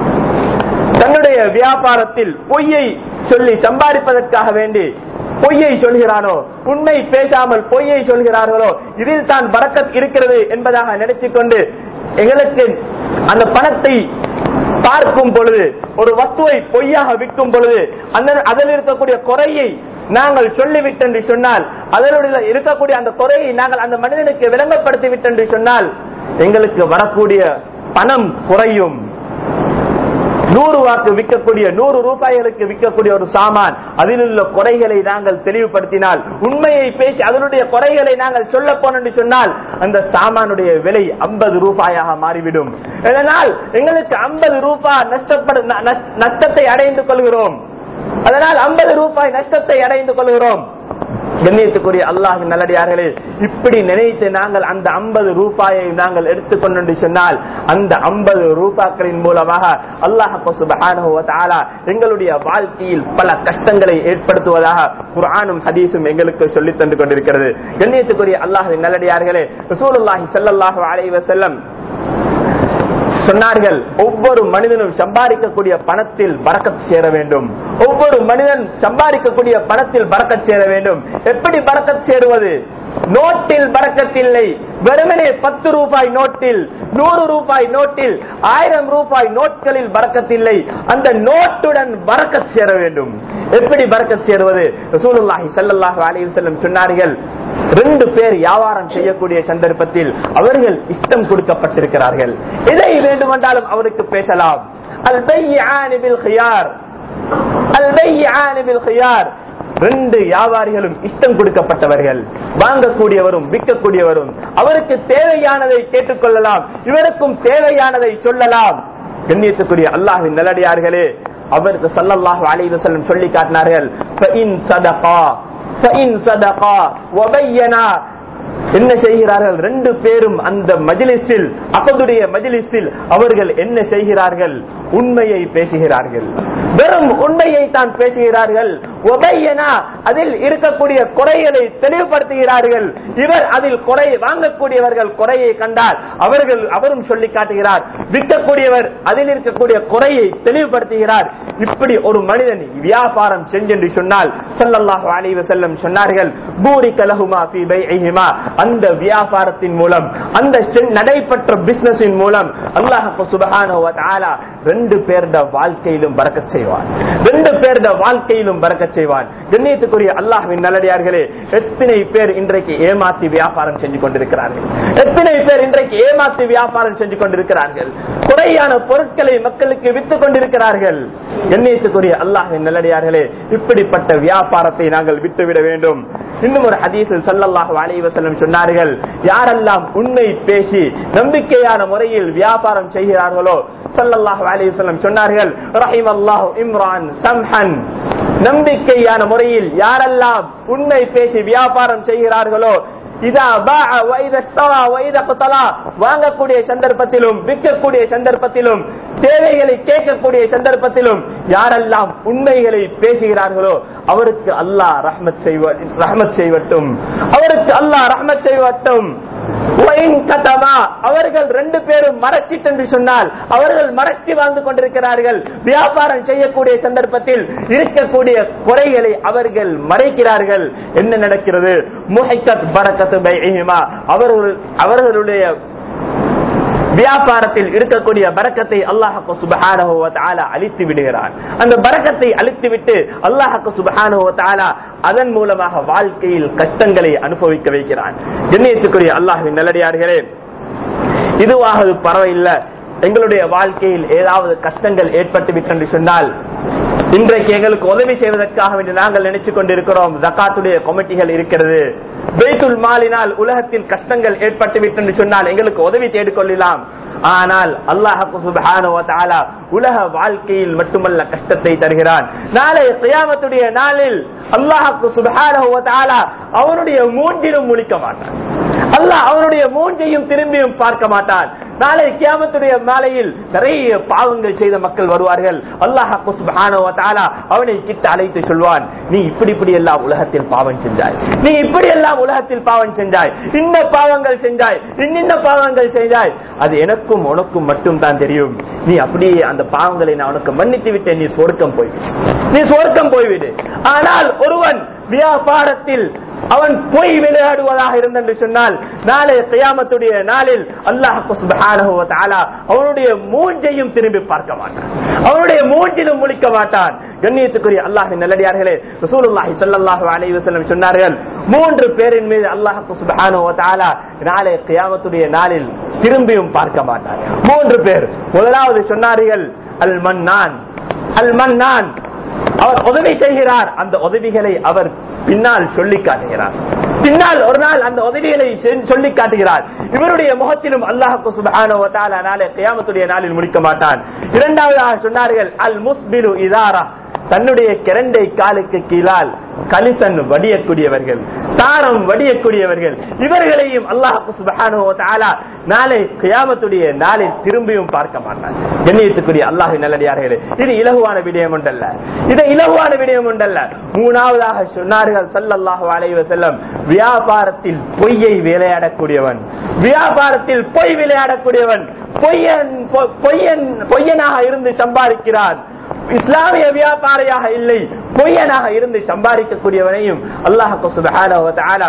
தன்னுடைய வியாபாரத்தில் பொய்யை சொல்லி சம்பாதிப்பதற்காக வேண்டி பொய்யை சொல்கிறானோ உண்மை பேசாமல் பொய்யை சொல்கிறார்களோ இதில் தான் பறக்கத் இருக்கிறது என்பதாக நினைச்சுக் கொண்டு எங்களுக்கு அந்த பணத்தை பார்க்கும் பொழுது ஒரு வஸ்துவை பொய்யாக விற்கும் பொழுது அந்த அதில் இருக்கக்கூடிய குறையை நாங்கள் சொல்லிவிட்டு என்று சொன்னால் அதனுடைய இருக்கக்கூடிய அந்த குறையை நாங்கள் அந்த மனிதனுக்கு விளங்கப்படுத்தி விட்டு என்று சொன்னால் எங்களுக்கு வரக்கூடிய பணம் குறையும் நூறு வாக்கு விற்கக்கூடிய நூறு ரூபாய்களுக்கு விற்கக்கூடிய ஒரு சாமான் அதில் உள்ள குறைகளை நாங்கள் தெளிவுபடுத்தினால் உண்மையை பேசி அதனுடைய குறைகளை நாங்கள் சொல்ல போனோம் என்று சொன்னால் அந்த சாமானுடைய விலை ஐம்பது ரூபாயாக மாறிவிடும் இதனால் எங்களுக்கு ஐம்பது ரூபாய் நஷ்டப்படு ந- நஷ்ட- நஷ்டத்தை அடைந்து கொள்கிறோம் அதனால் ஐம்பது ரூபாய் நஷ்டத்தை அடைந்து கொள்கிறோம் கண்ணியத்துக்குரிய அல்லாஹின் நல்லடியார்களே இப்படி நினைத்து நாங்கள் அந்த ஐம்பது ரூபாயை நாங்கள் எடுத்துக்கொண்டு என்று சொன்னால் அந்த ஐம்பது ரூபாய்களின் மூலமாக அல்லாஹ் சுப்ஹானஹு வ தஆலா எங்களுடைய வாழ்க்கையில் பல கஷ்டங்களை ஏற்படுத்துவதாக குர்ஆனும் ஹதீஸும் எங்களுக்கு சொல்லித் தந்து கொண்டிருக்கிறது கண்ணியத்துக்குரிய அல்லாஹின் நல்லடியார்களே ரசூலுல்லாஹி ஸல்லல்லாஹு அலைஹி வஸல்லம் சொன்னார்கள் ஒவ்வொரு மனிதனும் சம்பாதிக்கக்கூடிய பணத்தில் பறக்கத் சேர வேண்டும் ஒவ்வொரு மனிதன் சம்பாதிக்கக்கூடிய பணத்தில் பறக்கத் சேர வேண்டும் எப்படி பறக்கத் சேருவது நோட்டில் பறக்கத்தில்லை வெறுமனே பத்து ரூபாய் நோட்டில் நூறு ரூபாய் நோட்டில் ஆயிரம் ரூபாய் நோட்களில் பறக்கத்தில்லை அந்த நோட்டுடன் பறக்கத் சேர வேண்டும் எப்படி பறக்கத் சேருவது ரசூலுல்லாஹி ஸல்லல்லாஹு அலைஹி வஸல்லம் சொன்னார்கள் ரெண்டு பேர் வியாபாரம் செய்யக்கூடிய சந்தர்ப்பத்தில் அவர்கள் இஷ்டம் கொடுக்கப்பட்டிருக்கிறார்கள் எதை வேண்டுமென்றாலும் அவருக்கு பேசலாம் அல் பையானி பில் ஹியார் அல் பையானி பில் ஹியார் ரெண்டு வியாபாரிகளும் இஷ்டம் கொடுக்கப்பட்டவர்கள் வாங்கக்கூடியவரும் விற்கக்கூடியவரும் அவருக்கு தேவையானதை கேட்டுக்கொள்ளலாம் இவருக்கும் தேவையானதை சொல்லலாம் கண்ணியத்துக்குரிய அல்லாஹின் நல்லடியார்களே அவருக்கு சல்லல்லாஹு அலைஹி வஸல்லம் சொல்லி காட்டினார்கள் ஃபஇன் சதகா ஃபஇன் சதகா வபையனா என்ன செய்கிறார்கள் ரெண்டு பேரும் அந்த மஜிலிஸில் அகதுடைய மஜிலிஸில் அவர்கள் என்ன செய்கிறார்கள் உண்மையை பேசுகிறார்கள் வெறும் உண்மையை தான் பேசுகிறார்கள் ஒபையனா அதில் இருக்கக்கூடிய குறைகளை தெளிவுபடுத்துகிறார்கள் இவர் அதில் குறை வாங்கக்கூடியவர்கள் குறையை கண்டால் அவர்கள் அவரும் சொல்லி காட்டுகிறார் விற்கக்கூடியவர் அதில் இருக்கக்கூடிய குறையை தெளிவுபடுத்துகிறார் இப்படி ஒரு மனிதன் வியாபாரம் செஞ்சென்று சொன்னால் ஸல்லல்லாஹு அலைஹி வஸல்லம் சொன்னார்கள் பூரி கலஹுமா ஃபீ பைஇஹிமா அந்த வியாபாரத்தின் மூலம் அந்த செ- நடைபெற்ற பிசினஸின் மூலம் அல்லாஹ் சுப்ஹானஹு வ தஆலா ரெண்டு பேருட வாழ்க்கையிலும் பரக்கத் செய்வார் ரெண்டு பேருட வாழ்க்கையிலும் பரக்கத் வாழச் செய்வான் கண்ணியத்துக்குரிய அல்லாஹ்வின் நல்லடியார்களே எத்தனை பேர் இன்றைக்கு ஏமாத்தி வியாபாரம் செஞ்சு கொண்டிருக்கிறார்கள் எத்தனை பேர் இன்றைக்கு ஏமாத்தி வியாபாரம் செஞ்சு கொண்டிருக்கிறார்கள் குறையான பொருட்களை மக்களுக்கு வித்துக் கொண்டிருக்கிறார்கள் கண்ணியத்துக்குரிய அல்லாஹ்வின் நல்லடியார்களே இப்படிப்பட்ட வியாபாரத்தை நாங்கள் விட்டுவிட வேண்டும் இன்னும் ஒரு ஹதீஸில் ஸல்லல்லாஹு அலைஹி வஸல்லம் சொன்னார்கள் யாரெல்லாம் உண்மை பேசி நம்பிக்கையான முறையில் வியாபாரம் செய்கிறார்களோ ஸல்லல்லாஹு அலைஹி வஸல்லம் சொன்னார்கள் ரஹிமல்லாஹு இம்ரான் சம்ஹன் நம்பிக்கையான முறையில் யாரெல்லாம் உண்மை பேசி வியாபாரம் செய்கிறார்களோ இதா பாஅ வ இதா இஷ்தரா வ இதா இக்தலா வாங்கக்கூடிய சந்தர்ப்பத்திலும் விற்கக்கூடிய சந்தர்ப்பத்திலும் தேவைகளை கேட்கக்கூடிய சந்தர்ப்பத்திலும் யாரெல்லாம் உண்மைகளை பேசுகிறார்களோ அவருக்கு அல்லாஹ் ரஹ்மத் செய்வ ரஹ்மத் செய்வட்டும் அவருக்கு அல்லாஹ் ரஹ்மத் செய்வட்டும் ஒயின் கதமா அவர்கள் ரெண்டு பேரும் மறைச்சிட்டு என்று சொன்னால் அவர்கள் மறைச்சி வாழ்ந்து கொண்டிருக்கிறார்கள் வியாபாரம் செய்யக்கூடிய சந்தர்ப்பத்தில் இருக்கக்கூடிய குறைகளை அவர்கள் மறைக்கிறார்கள் என்ன நடக்கிறது முஹைக்கத் பரக்கத்து பைஹிமா அவர்கள் அவர்களுடைய வியாபாரத்தில் இருக்கக்கூடிய பரக்கத்தை அல்லாஹு சுபஹானஹு வ தஆலா அழித்து விடுகிறான் அந்த பரக்கத்தை அழித்து விட்டு அல்லாஹு சுபஹானஹு வ தஆலா அதன் மூலமாக வாழ்க்கையில் கஷ்டங்களை அனுபவிக்க வைக்கிறான் கண்ணியத்துக்குரிய அல்லாஹ்வின் நல்லடியார்களே இதுவாக பரவாயில்லை எங்களுடைய வாழ்க்கையில் ஏதாவது கஷ்டங்கள் ஏற்பட்டு விட்டென்று சொன்னால் இன்றைக்கு எங்களுக்கு உதவி செய்வதற்காக வேண்டி நாங்கள் நினைச்சு கொண்டிருக்கிறோம் ஜக்காத்துடைய கமிட்டிகள் இருக்கிறது பெய்துல் மாலினால் உலகத்தில் கஷ்டங்கள் ஏற்பட்டு விட்டென்று சொன்னால் எங்களுக்கு உதவி தேடிக்கொள்ளலாம் ஆனால் அல்லாஹு சுப்ஹானஹு வ தஆலா உலக வாழ்க்கையில் மட்டுமல்ல கஷ்டத்தை தருகிறான் நாளை கியாமத்துடைய நாளில் அல்லாஹு சுப்ஹானஹு வ தஆலா அவனுடைய மூன்றிலும் முழிக்க மாட்டான் அல்லாஹ் அவனுடைய மூன்றையும் திரும்பியும் பார்க்க மாட்டான் நாளை கியாமத்துடைய மாலையில் நிறைய பாவங்கள் செய்த மக்கள் வருவார்கள் அல்லாஹ் சுப்ஹானஹு வ தஆலா அவனை கிட்ட அழைத்து சொல்வான் நீ இப்படி இப்படி எல்லாம் உலகத்தில் பாவம் செஞ்சாய் நீ இப்படி எல்லாம் உலகத்தில் பாவம் செஞ்சாய் இந்த பாவங்கள் செஞ்சாய் இன்னின்ன பாவங்கள் செஞ்சாய் அது எனக்கும் உனக்கும் மட்டும் தான் தெரியும் நீ அப்படியே அந்த பாவங்களை நான் உனக்கு மன்னித்து விட்டேன் நீ சொர்க்கம் போய் நீ சொர்க்கம் போய்விடு ஆனால் ஒருவன் வியாபாரத்தில் அவன் பொய் விளையாடுவதாக இருந்தென்று சொன்னால் நாளை கியாமத்துடைய நாளில் அல்லாஹ் சுப்ஹானஹு வ தஆலா அவனுடைய மூஞ்சையும் திரும்பி பார்க்க மாட்டான் அவனுடைய மூஞ்சிலும் முழிக்க மாட்டான் கண்ணியத்துக்குரிய அல்லாஹ்வின் நல்லடியார்களே ரசூலுல்லாஹி ஸல்லல்லாஹு அலைஹி வஸல்லம் சொன்னார்கள் மூன்று பேரின் மீது அல்லாஹ் சுப்ஹானஹு வ தஆலா நாளை கியாமத்துடைய நாளில் திரும்பியும் பார்க்க மாட்டான் மூன்று பேர் முதலாவது சொன்னார்கள் அல் மன்னான் அல் மன்னான் அவர் உதவி செய்கிறார் அந்த உதவிகளை அவர் பின்னால் சொல்லி காட்டுகிறார் பின்னால் ஒரு நாள் அந்த உதவிகளை சொல்லி காட்டுகிறார் இவருடைய முகத்திலும் அல்லாஹு சுபஹானஹு வ தஆலா நாளை கியாமத்துடைய நாளில் முடிக்க மாட்டான் இரண்டாவதாக சொன்னார்கள் அல் முஸ்பிலு இதாரா தன்னுடைய கிரண்டை காலுக்கு கீழால் கலிசன் வடியக்கூடியவர்கள் சாரம் வடியக்கூடியவர்கள் இவர்களையும் அல்லாஹு சுபஹானஹு வ தஆலா நாளை கியாமத்துடைய நாளில் திரும்பியும் பார்க்க மாட்டான் கண்ணியத்துக்குரிய அல்லாஹ் நல்லடியார்களே இது இலகுவான விடயம் உண்டல்ல இது இலகுவான விடயம் உண்டல்ல மூணாவதாக சொன்னார்கள் ஸல்லல்லாஹு அலைஹி வஸல்லம் வியாபாரத்தில் பொய்யை விளையாடக்கூடியவன் வியாபாரத்தில் பொய் விளையாடக்கூடியவன் பொய்யன் பொ- பொய்யன் பொய்யனாக இருந்து சம்பாதிக்கிறான் இஸ்லாமிய வியாபாரியாக இல்லை பொய்யனாக இருந்து சம்பாதிக்கக்கூடியவனையும் அல்லாஹு சுபஹானஹு வ தஆலா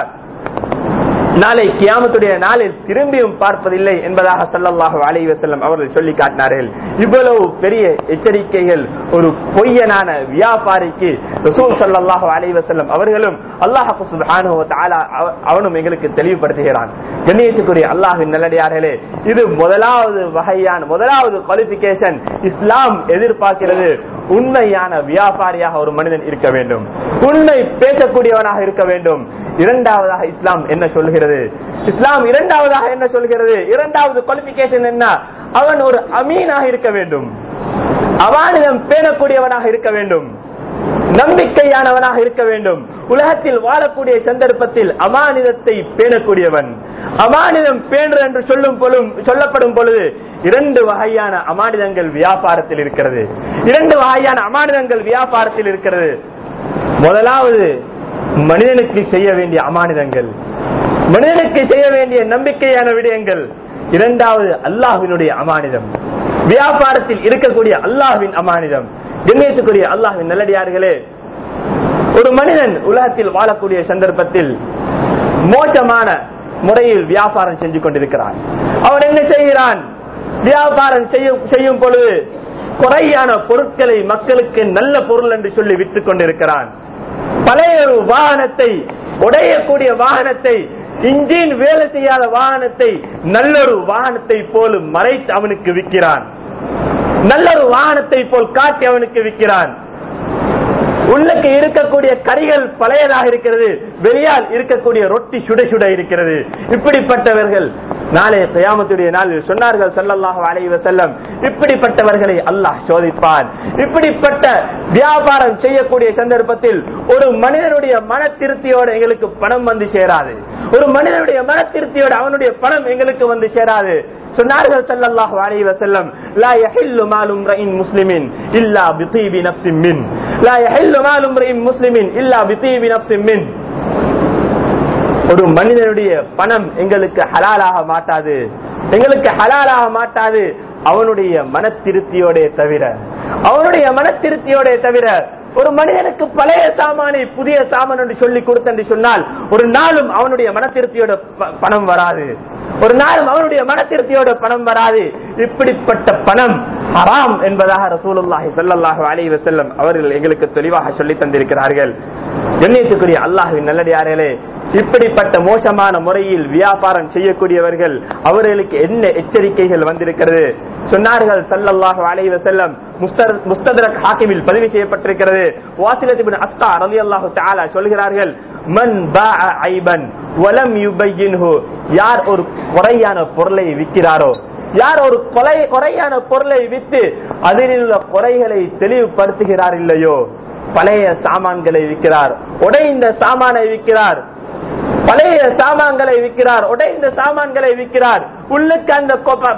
நாளை கியாமத்துடைய நாளில் திரும்பியும் பார்ப்பதில்லை என்பதாக ஸல்லல்லாஹு அலைஹி வஸல்லம் அவர்கள் சொல்லி காட்டினார்கள் இவ்வளவு பெரிய எச்சரிக்கைகள் ஒரு பொய்யனான வியாபாரிக்கு ரசூல் ஸல்லல்லாஹு அலைஹி வஸல்லம் அவர்களும் அல்லாஹ் சுப்ஹானஹு வ தஆலா அவ- அவனும் எங்களுக்கு தெளிவுபடுத்துகிறான் கண்ணியத்துக்குரிய அல்லாஹ்வின் நல்லடியார்களே இது முதலாவது வகையான முதலாவது குவாலிபிகேஷன் இஸ்லாம் எதிர்பார்க்கிறது உண்மையான வியாபாரியாக ஒரு மனிதன் இருக்க வேண்டும் உண்மை பேசக்கூடியவனாக இருக்க வேண்டும் இரண்டாவதாக இஸ்லாம் என்ன சொல்கிறது இஸ்லாம் இரண்டாவதாக என்ன சொல்கிறது இரண்டாவது குவாலிபிகேஷன் என்ன அவன் ஒரு அமீனாக இருக்க வேண்டும் அவானிடம் பேணக்கூடியவனாக இருக்க வேண்டும் நம்பிக்கையானவனாக இருக்க வேண்டும் உலகத்தில் வாழக்கூடிய சந்தர்ப்பத்தில் அமானிதத்தை பேணக்கூடியவன் அமானிதம் பேணு என்று சொல்லும் பொழுதும் சொல்லப்படும் பொழுது இரண்டு வகையான அமானிதங்கள் வியாபாரத்தில் இருக்கிறது இரண்டு வகையான அமானிதங்கள் வியாபாரத்தில் இருக்கிறது முதலாவது மனிதனுக்கு செய்ய வேண்டிய அமானிதங்கள் மனிதனுக்கு செய்ய வேண்டிய நம்பிக்கையான விடயங்கள் இரண்டாவது அல்லாஹ்வினுடைய அமானிதம் வியாபாரத்தில் இருக்கக்கூடிய அல்லாஹ்வின் அமானிதம் கண்ணியத்துக்குரிய அல்லாஹ்வின் நல்லடியார்களே ஒரு மனிதன் உலகத்தில் வாழக்கூடிய சந்தர்ப்பத்தில் மோசமான முறையில் வியாபாரம் செஞ்சு கொண்டிருக்கிறான் அவன் என்ன செய்கிறான் வியாபாரம் செய்யும் செய்யும் பொழுது குறையான பொருட்களை மக்களுக்கு நல்ல பொருள் என்று சொல்லி விற்றுக் கொண்டிருக்கிறான் பழைய ஒரு வாகனத்தை உடையக்கூடிய வாகனத்தை இன்ஜின் வேலை செய்யாத வாகனத்தை நல்லொரு வாகனத்தை போல மறைத்து அவனுக்கு விற்கிறான் நல்லொரு வாகனத்தை போல் காட்டி அவனுக்கு விற்கிறான் உள்ளுக்கு இருக்கக்கூடிய கறிகள் பழையதாக இருக்கிறது வெளியால் இருக்கக்கூடிய ரொட்டி சுட சுட இருக்கிறது இப்படிப்பட்டவர்கள் நாளை கயாமத்துடைய நாளில் சொன்னார்கள் ஸல்லல்லாஹு அலைஹி வஸல்லம் இப்படிப்பட்டவர்களை அல்லாஹ் சோதிப்பான் இப்படிப்பட்ட வியாபாரம் செய்யக்கூடிய சந்தர்ப்பத்தில் ஒரு மனிதனுடைய மன திருப்தியோடு எங்களுக்கு பணம் வந்து சேராது ஒரு மனிதனுடைய மன திருப்தியோடு அவனுடைய பணம் எங்களுக்கு வந்து சேராது சொன்னார்கள் ஸல்லல்லாஹு அலைஹி வஸல்லம் லா யஹில்லு மாலு இம்ரஇன் முஸ்லிமின் இல்லா பிதீபி நஃப்ஸின் மின் லா யஹில்லு மாலு இம்ரஇன் முஸ்லிமின் இல்லா பிதீபி நஃப்ஸின் மின் ஒரு மனிதனுடைய பணம் எங்களுக்கு ஹலாலாக மாட்டாது எங்களுக்கு ஹலாலாக மாட்டாது அவனுடைய மன திருப்தியோட தவிர அவனுடைய மன திருப்தியோட தவிர ஒரு மனிதனுக்கு பழைய சாமானை புதிய சாமான் என்று சொல்லி கொடுத்த என்று சொன்னால் ஒரு நாளும் அவனுடைய மன திருப்தியோட ப- பணம் வராது ஒரு நாளும் அவனுடைய மன திருப்தியோட பணம் வராது இப்படிப்பட்ட பணம் ஹராம் என்பதாக ரசூலுல்லாஹி ஸல்லல்லாஹு அலைஹி வஸல்லம் அவர்கள் எங்களுக்கு தெளிவாக சொல்லி தந்திருக்கிறார்கள் கண்ணியத்துக்குரிய அல்லாஹ்வின் நல்லடியார்களே இப்படிப்பட்ட மோசமான முறையில் வியாபாரம் செய்யக்கூடியவர்கள் அவர்களுக்கு என்ன எச்சரிக்கைகள் வந்திருக்கிறது சொன்னார்கள் ஸல்லல்லாஹு அலைஹி வஸல்லம் முஸ்தர்- முஸ்தத்ரக் ஹாக்கிமில் பதிவு செய்யப்பட்டிருக்கிறது வாசிலத் இப்னு அஸ்கா ரலியல்லாஹு தஆலா சொல்கிறார்கள் மன் பாஅ ஐபன் வலம் யுபையின்ஹு யார் ஒரு குறையான பொருளை விற்கிறாரோ யார் ஒரு கொலை குறையான பொருளை வித்து அதில் உள்ள குறைகளை தெளிவுபடுத்துகிறார் இல்லையோ பழைய சாமான்களை விற்கிறார் உடைந்த சாமானை விற்கிறார் பழைய சாமான்களை விற்கிறார் உடைந்த சாமான்களை விற்கிறார் உள்ளுக்கு அந்த கொப்ப-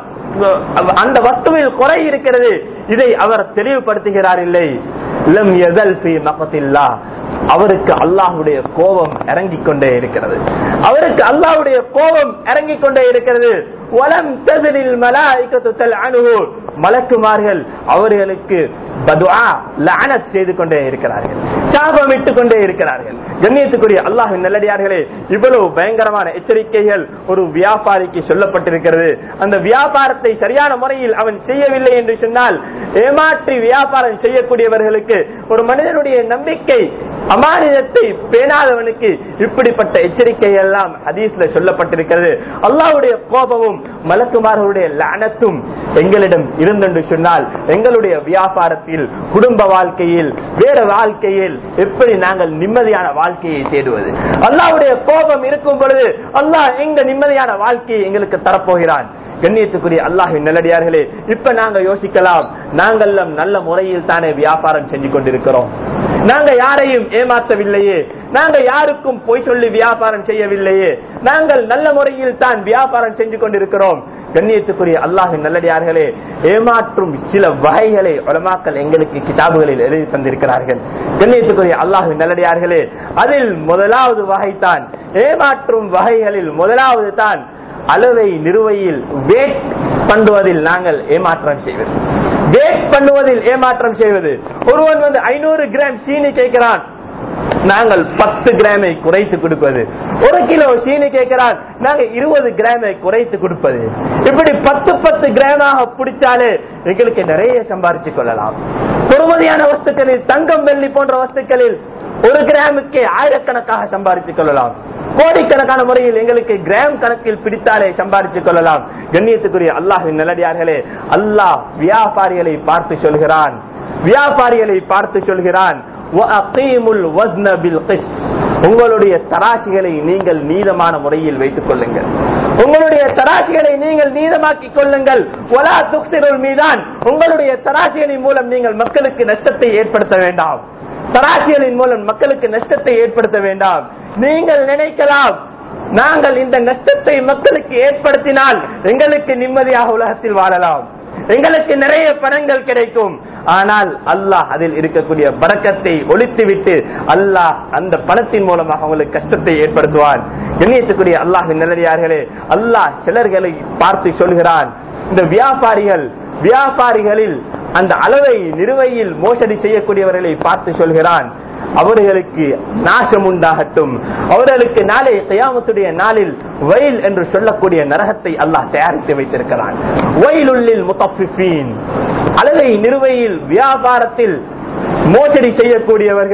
அந்த வஸ்துவில் குறை இருக்கிறது இதை அவர் தெளிவுபடுத்துகிறார் இல்லை லம் யஸல் ஃபீ மகத்தில்லா அவருக்கு அல்லாஹ்வுடைய கோபம் இறங்கிக் கொண்டே இருக்கிறது அவருக்கு அல்லாஹ்வுடைய கோபம் இறங்கிக் கொண்டே இருக்கிறது வலம் தஸலில் மலாயிகத்து தல்அனுஹு மலக்குமார்கள் அவர்களுக்கு பதுஆ லஅனத் செய்து கொண்டே இருக்கிறார்கள் சாபமிட்டு கொண்டே இருக்கிறார்கள் கண்ணியத்துக்குரிய அல்லாஹ்வின் நல்லடியார்களே இவ்வளவு பயங்கரமான எச்சரிக்கைகள் ஒரு வியாபாரிக்கு சொல்லப்பட்டிருக்கிறது அந்த வியாபாரத்தை சரியான முறையில் அவன் செய்யவில்லை என்று சொன்னால் ஏமாற்றி வியாபாரம் செய்யக்கூடியவர்களுக்கு ஒரு மனிதனுடைய நம்பிக்கை அமானிதத்தை பேணாதவனுக்கு இப்படிப்பட்ட எச்சரிக்கை எல்லாம் ஹதீஸ்ல சொல்லப்பட்டிருக்கிறது அல்லாஹ்வுடைய கோபமும் மலக்குமார்களுடைய லஅனத்தும் எங்களிடம் இருந்தென்று சொன்னால் எங்களுடைய வியாபாரத்தில் குடும்ப வாழ்க்கையில் வேற வாழ்க்கையில் எப்படி நாங்கள் நிம்மதியான வாழ்க்கையை தேடுவது அல்லாஹ்வுடைய கோபம் இருக்கும் பொழுது அல்லாஹ் எங்க நிம்மதியான வாழ்க்கையை எங்களுக்கு தரப்போகிறான் கண்ணியத்துக்குரிய அல்லாஹின் நல்லடியார்களே இப்ப நாங்க யோசிக்கலாம் நாங்கள் நல்ல முறையில் தானே வியாபாரம் செஞ்சு கொண்டிருக்கிறோம் நாங்க யாரையும் ஏமாற்றவில்லையே நாங்க யாருக்கும் பொய் சொல்லி வியாபாரம் செய்யவில்லையே நாங்கள் நல்ல முறையில் தான் வியாபாரம் செஞ்சு கொண்டிருக்கிறோம் கண்ணியத்துக்குரிய அல்லாஹின் நல்லடியார்களே ஏமாற்றும் சில வகைகளை உலமாக்கள் எங்களுக்கு கிதாபுகளில் எழுதி தந்திருக்கிறார்கள் கண்ணியத்துக்குரிய அல்லாஹின் நல்லடியார்களே அதில் முதலாவது வகைதான் ஏமாற்றும் வகைகளில் முதலாவது தான் அளவை நிறுவையில் வேட் பண்ணுவதில் நாங்கள் ஏமாற்றம் செய்வது வேட் பண்ணுவதில் ஏமாற்றம் செய்வது ஒருவன் வந்து ஐநூறு கிராம் சீனி கேட்கிறான் நாங்கள் பத்து கிராமை குறைத்து கொடுப்பது ஒரு கிலோ சீனி கேட்கிறான் நாங்க இருபது கிராமை குறைத்து கொடுப்பது இப்படி பத்து பத்து கிராமாக பிடிச்சாலே எங்களுக்கு நிறைய சம்பாரிச்சு கொள்ளலாம் பொறுமதியான வஸ்துக்களில் தங்கம் வெள்ளி போன்ற வஸ்துக்களில் ஒரு கிராமுக்கே ஆயிரக்கணக்காக சம்பாரித்துக் கொள்ளலாம் கோடிக்கணக்கான முறையில் எங்களுக்கு கிராம் கணக்கில் பிடித்தாலே சம்பாதித்துக் கொள்ளலாம் கண்ணியத்துக்குரிய அல்லாஹின் நல்லடியார்களே அல்லாஹ் வியாபாரிகளை பார்த்து சொல்கிறான் வியாபாரிகளை பார்த்து சொல்கிறான் وَأَقِيمُوا الْوَزْنَ بِالْقِسْطِ உங்களுடைய தராசிகளை நீங்கள் நீதமான முறையில் வைத்துக் கொள்ளுங்கள் உங்களுடைய தராசிகளை நீங்கள் நீதமாக்கிக் கொள்ளுங்கள் ஒலா துக்சிருள் மீதான் உங்களுடைய தராசிகளின் மூலம் நீங்கள் மக்களுக்கு நஷ்டத்தை ஏற்படுத்த வேண்டாம் தராசிகளின் மூலம் மக்களுக்கு நஷ்டத்தை ஏற்படுத்த வேண்டாம் நீங்கள் நினைக்கலாம் நாங்கள் இந்த நஷ்டத்தை மக்களுக்கு ஏற்படுத்தினால் எங்களுக்கு நிம்மதியாக உலகத்தில் வாழலாம் எங்களுக்கு நிறைய பணங்கள் கிடைக்கும் ஆனால் அல்லாஹ் அதில் இருக்கக்கூடிய பறக்கத்தை ஒழித்துவிட்டு அல்லாஹ் அந்த பணத்தின் மூலமாக அவங்களுக்கு கஷ்டத்தை ஏற்படுத்துவான் எண்ணியத்துக்குரிய அல்லாஹின் நல்லடியார்களே அல்லாஹ் சிலர்களை பார்த்து சொல்கிறான் இந்த வியாபாரிகள் வியாபாரிகளில் அந்த அளவை நிறுவையில் மோசடி செய்யக்கூடியவர்களை பார்த்து சொல்கிறான் அவர்களுக்கு நாசம் உண்டாகட்டும் அவர்களுக்கு நாளை கயாமத்துடைய நாளில் வயல் என்று சொல்லக்கூடிய நரகத்தை அல்லாஹ் தயாரித்து வைத்திருக்கிறான் வயலுள்ளில் முத்தஃபிஃபீன் அளவை நிறுவையில் வியாபாரத்தில் மோசடி செய்யக்கூடியவர்கள்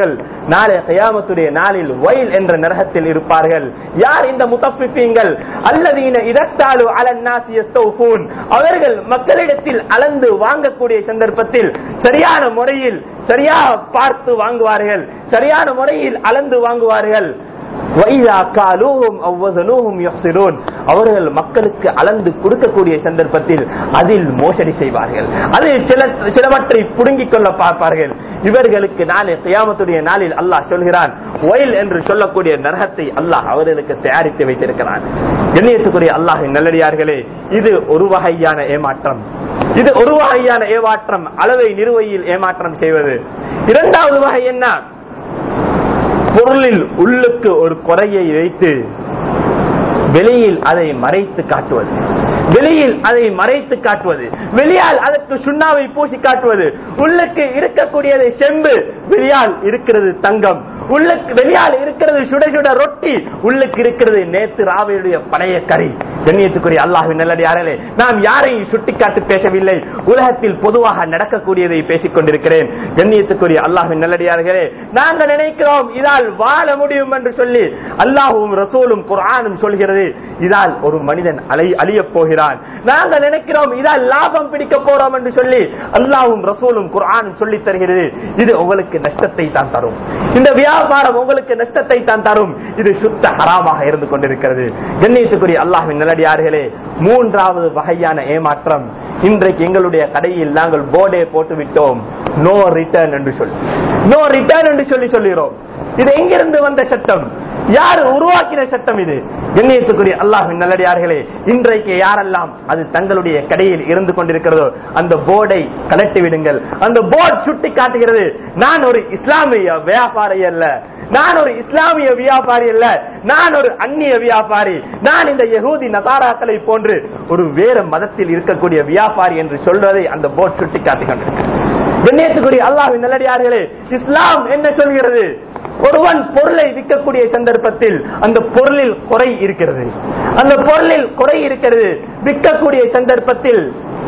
நாளை கயாமத்துடைய நாளில் வயல் என்ற நரகத்தில் இருப்பார்கள் யார் இந்த முத்தப்பிப்பீங்கள் அல்லதீன இதத்தாலு அலன்னாசி யஸ்தௌஃபூன் அவர்கள் மக்களிடத்தில் அளந்து வாங்கக்கூடிய சந்தர்ப்பத்தில் சரியான முறையில் சரியாக பார்த்து வாங்குவார்கள் சரியான முறையில் அளந்து வாங்குவார்கள் وَإِذَا كَالُوهُمْ أَوْ وَزَنُوهُمْ يُخْسِرُونَ அவர்கள் மக்களுக்கு அளந்து கொடுக்கக்கூடிய சந்தர்ப்பத்தில் அதில் மோசடி செய்வார்கள் அதில் சில சிலவற்றை புடுங்கிக் கொள்ள பார்ப்பார்கள் இவர்களுக்கு நாளை கியாமத்துடைய நாளில் அல்லாஹ் சொல்கிறான் ஒயில் என்று சொல்லக்கூடிய நரகத்தை அல்லாஹ் அவர்களுக்கு தயாரித்து வைத்திருக்கிறான் கண்ணியத்துக்குரிய அல்லாஹின் நல்லடியார்களே இது ஒரு வகையான ஏமாற்றம் இது ஒரு வகையான ஏமாற்றம் அளவை நிறுவையில் ஏமாற்றம் செய்வது இரண்டாவது வகை என்ன பொருளில் உள்ளுக்கு ஒரு குறையை வைத்து வெளியில் அதை மறைத்து காட்டுவது வெளியில் அதை மறைத்து காட்டுவது வெளியால் அதற்கு சுண்ணாவை பூசி காட்டுவது உள்ளுக்கு இருக்கக்கூடியதை செம்பு வெளியால் இருக்கிறது தங்கம் உள்ளுக்கு வெளியால் இருக்கிறது சுட சுட ரொட்டி உள்ளுக்கு இருக்கிறது நேத்து ராவையுடைய பழைய கறி கண்ணியத்துக்குரிய அல்லாஹின் நல்லடியாரே நாம் யாரையும் சுட்டிக்காட்டு பேசவில்லை உலகத்தில் பொதுவாக நடக்கக்கூடியதை பேசிக் கொண்டிருக்கிறேன் கண்ணியத்துக்குரிய அல்லாஹின் நல்லடியார்களே நாங்கள் நினைக்கிறோம் இதால் வாழ முடியும் என்று சொல்லி அல்லாஹும் ரசூலும் குர்ஆனும் சொல்கிறது இதால் ஒரு மனிதன் அலை அழியப் போகிறான் நாங்கள் நினைக்கிறோம் இதால் லாபம் பிடிக்க போறோம் என்று சொல்லி அல்லாஹும் ரசூலும் குர்ஆனும் சொல்லி தருகிறது இது உங்களுக்கு நஷ்டத்தை தான் தரும் இந்த வியாபாரம் உங்களுக்கு நஷ்டத்தை தான் தரும் இது சுத்த ஹராமாக இருந்து கொண்டிருக்கிறது கண்ணியத்துக்குரிய அல்லாஹின் நல்லடியார்களே மூன்றாவது வகையான ஏமாற்றம் இன்றைக்கு எங்களுடைய கடையில் நாங்கள் போர்டே போட்டு விட்டோம் நோ ரிட்டர்ன் என்று சொல்லி நோ ரிட்டர்ன் என்று சொல்லி சொல்லுகிறோம் இது எங்கிருந்து வந்த சட்டம் யார் உருவாக்கின சட்டம் இது கண்ணியத்துக்குரிய அல்லாஹின் நல்லடியார்களே இன்றைக்கு யாரெல்லாம் அது தங்களுடைய கடையில் இருந்து கொண்டிருக்கிறதோ அந்த போர்டை கலட்டி விடுங்கள் அந்த போர்டு சுட்டி காட்டுகிறது நான் ஒரு இஸ்லாமிய வியாபாரி அல்ல நான் ஒரு இஸ்லாமிய வியாபாரி அல்ல நான் ஒரு அந்நிய வியாபாரி நான் இந்த யகூதி நசாராக்களை போன்று ஒரு வேற மதத்தில் இருக்கக்கூடிய வியாபாரி என்று சொல்வதை அந்த போர்டு சுட்டி காட்டிக் கண்ணியத்துக்குரிய அல்லாஹின் நல்லடியார்களே இஸ்லாம் என்ன சொல்கிறது ஒருவன் பொருளை விற்கக்கூடிய சந்தர்ப்பத்தில் அந்த பொருளில் குறை இருக்கிறது அந்த பொருளில் குறை இருக்கிறது விற்கக்கூடிய சந்தர்ப்பத்தில்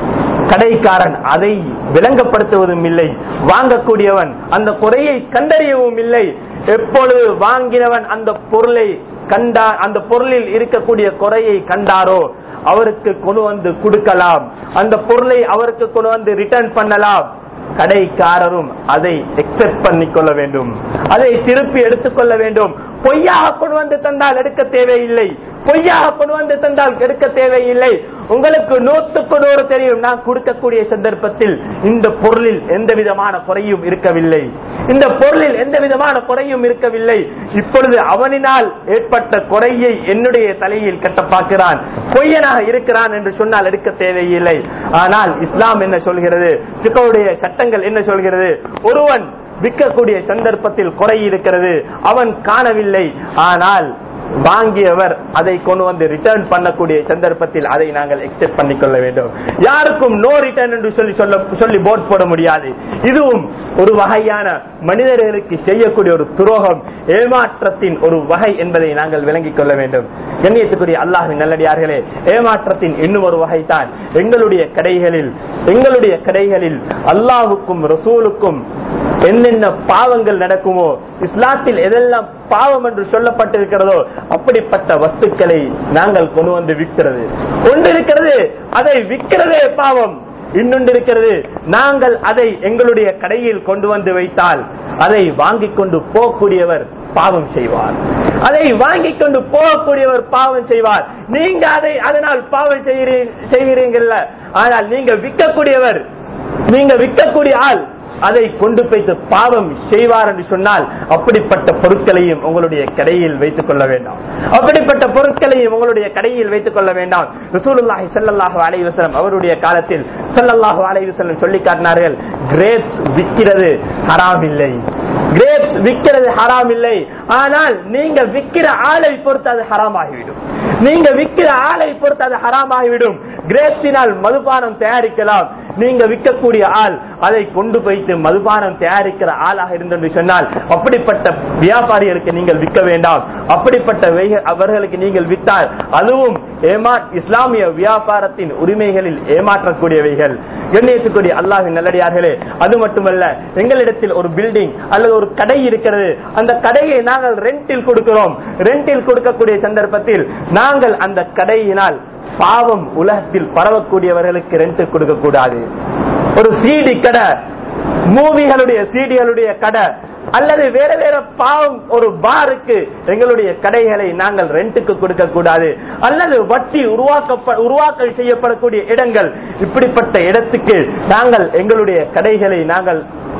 கடைக்காரன் அதை விளங்கப்படுத்துவதும் இல்லை வாங்கக்கூடியவன் அந்த குறையை கண்டறியவும் இல்லை எப்பொழுது வாங்கினவன் அந்த பொருளை கண்டா அந்த பொருளில் இருக்கக்கூடிய குறையை கண்டாரோ அவருக்கு கொண்டு வந்து கொடுக்கலாம் அந்த பொருளை அவருக்கு கொண்டு வந்து ரிட்டர்ன் பண்ணலாம் கடைக்காரரும் அதை எக்ஸெப்ட் பண்ணிக்கொள்ள வேண்டும் அதை திருப்பி எடுத்துக்கொள்ள வேண்டும் பொய்யாக கொண்டு வந்து தந்தால் எடுக்க தேவையில்லை பொய்யாக கொண்டு வந்து தந்தால் எடுக்க தேவையில்லை உங்களுக்கு நூத்துக்கு நூறு தெரியும் நான் கொடுக்கக்கூடிய சந்தர்ப்பத்தில் இந்த பொருளில் எந்த விதமான குறையும் இருக்கவில்லை இந்த பொருளில் எந்த விதமான குறையும் இருக்கவில்லை இப்பொழுது அவனினால் ஏற்பட்ட குறையை என்னுடைய தலையில் கட்ட பார்க்கிறான் பொய்யனாக இருக்கிறான் என்று சொன்னால் எடுக்க தேவையில்லை ஆனால் இஸ்லாம் என்ன சொல்கிறது சிக்கவுடைய சட்டங்கள் என்ன சொல்கிறது ஒருவன் விற்கக்கூடிய சந்தர்ப்பத்தில் குறை இருக்கிறது அவன் காணவில்லை ஆனால் வாங்கியவர் அதை கொண்டு வந்து ரிட்டர்ன் பண்ணக்கூடிய சந்தர்ப்பத்தில் அதை நாங்கள் எக்ஸெப்ட் பண்ணிக்கொள்ள வேண்டும் யாருக்கும் நோ ரிட்டர்ன் என்று சொல்லி சொல்ல சொல்லி போர்ட் போட முடியாது இதுவும் ஒரு வகையான மனிதர்களுக்கு செய்யக்கூடிய ஒரு துரோகம் ஏமாற்றத்தின் ஒரு வகை என்பதை நாங்கள் விளங்கிக் கொள்ள வேண்டும் கண்ணியத்துக்குரிய அல்லாஹின் நல்லடியார்களே ஏமாற்றத்தின் இன்னும் ஒரு வகை தான் எங்களுடைய கடைகளில் எங்களுடைய கடைகளில் அல்லாஹுக்கும் ரசூலுக்கும் என்னென்ன பாவங்கள் நடக்குமோ இஸ்லாத்தில் எதெல்லாம் பாவம் என்று சொல்லப்பட்டிருக்கிறதோ அப்படிப்பட்ட வஸ்துக்களை நாங்கள் கொண்டு வந்து விற்கிறது ஒன்று இருக்கிறது அதை விற்கிறதே பாவம் இன்னொன்று இருக்கிறது நாங்கள் அதை எங்களுடைய கடையில் கொண்டு வந்து வைத்தால் அதை வாங்கிக் கொண்டு போகக்கூடியவர் பாவம் செய்வார் அதை வாங்கிக் கொண்டு போகக்கூடியவர் பாவம் செய்வார் நீங்க அதை அதனால் பாவம் செய்கிறீங்கல்ல ஆனால் நீங்க விற்கக்கூடியவர் நீங்க விற்கக்கூடிய ஆள் அதை கொண்டு போய்த்து பாவம் செய்வார் என்று சொன்னால் அப்படிப்பட்ட பொருட்களையும் உங்களுடைய கடையில் வைத்துக் கொள்ள வேண்டாம் அப்படிப்பட்ட பொருட்களையும் உங்களுடைய கடையில் வைத்துக் கொள்ள வேண்டாம் ரசூலுல்லாஹி ஸல்லல்லாஹு அலைஹி வஸல்லம் அவருடைய காலத்தில் ஸல்லல்லாஹு அலைஹி வஸல்லம் சொல்லி காட்டினார்கள் கிரேப்ஸ் விற்கிறது ஹராம் இல்லை கிரேப்ஸ் விற்கிறது ஹராம் இல்லை ஆனால் நீங்க விற்கிற ஆளை பொறுத்து அது ஹராம் ஆகிவிடும் நீங்க விற்கிற ஆளை பொறுத்து அது ஹராம் ஆகிவிடும் கிரேப்ஸினால் மதுபானம் தயாரிக்கலாம் நீங்க விற்கக்கூடிய ஆள் அதை கொண்டு போய்த்து மதுபானம் தயாரிக்கிற ஆளாக இருந்து சொன்னால் அப்படிப்பட்ட வியாபாரிகளுக்கு நீங்கள் விற்க வேண்டாம் அப்படிப்பட்ட வை- அவர்களுக்கு நீங்கள் வித்தால் அதுவும் ஏமா இஸ்லாமிய வியாபாரத்தின் உரிமைகளில் ஏமாற்றக்கூடியவைகள் கண்ணியத்துக்குரிய அல்லாஹின் நல்லடியார்களே அது மட்டுமல்ல எங்களிடத்தில் ஒரு பில்டிங் அல்லது ஒரு கடை இருக்கிறது அந்த கடையை நாங்கள் ரெண்டில் கொடுக்கிறோம் ரெண்டில் கொடுக்கக்கூடிய சந்தர்ப்பத்தில் நாங்கள் அந்த கடையினால் பாவம் உலகத்தில் பரவக்கூடியவர்களுக்கு ரெண்ட் கொடுக்க கூடாது ஒரு சிடி கடை மூவிகளுடைய சீடிகளுடைய கடை அல்லது வேற வேற பாவம் ஒரு பாருக்கு எங்களுடைய கடைகளை நாங்கள் ரெண்டுக்கு கொடுக்க கூடாது அல்லது வட்டி உருவாக்க உருவாக்க செய்யப்படக்கூடிய இடங்கள் இப்படிப்பட்ட இடத்துக்கு நாங்கள் எங்களுடைய கடைகளை நாங்கள்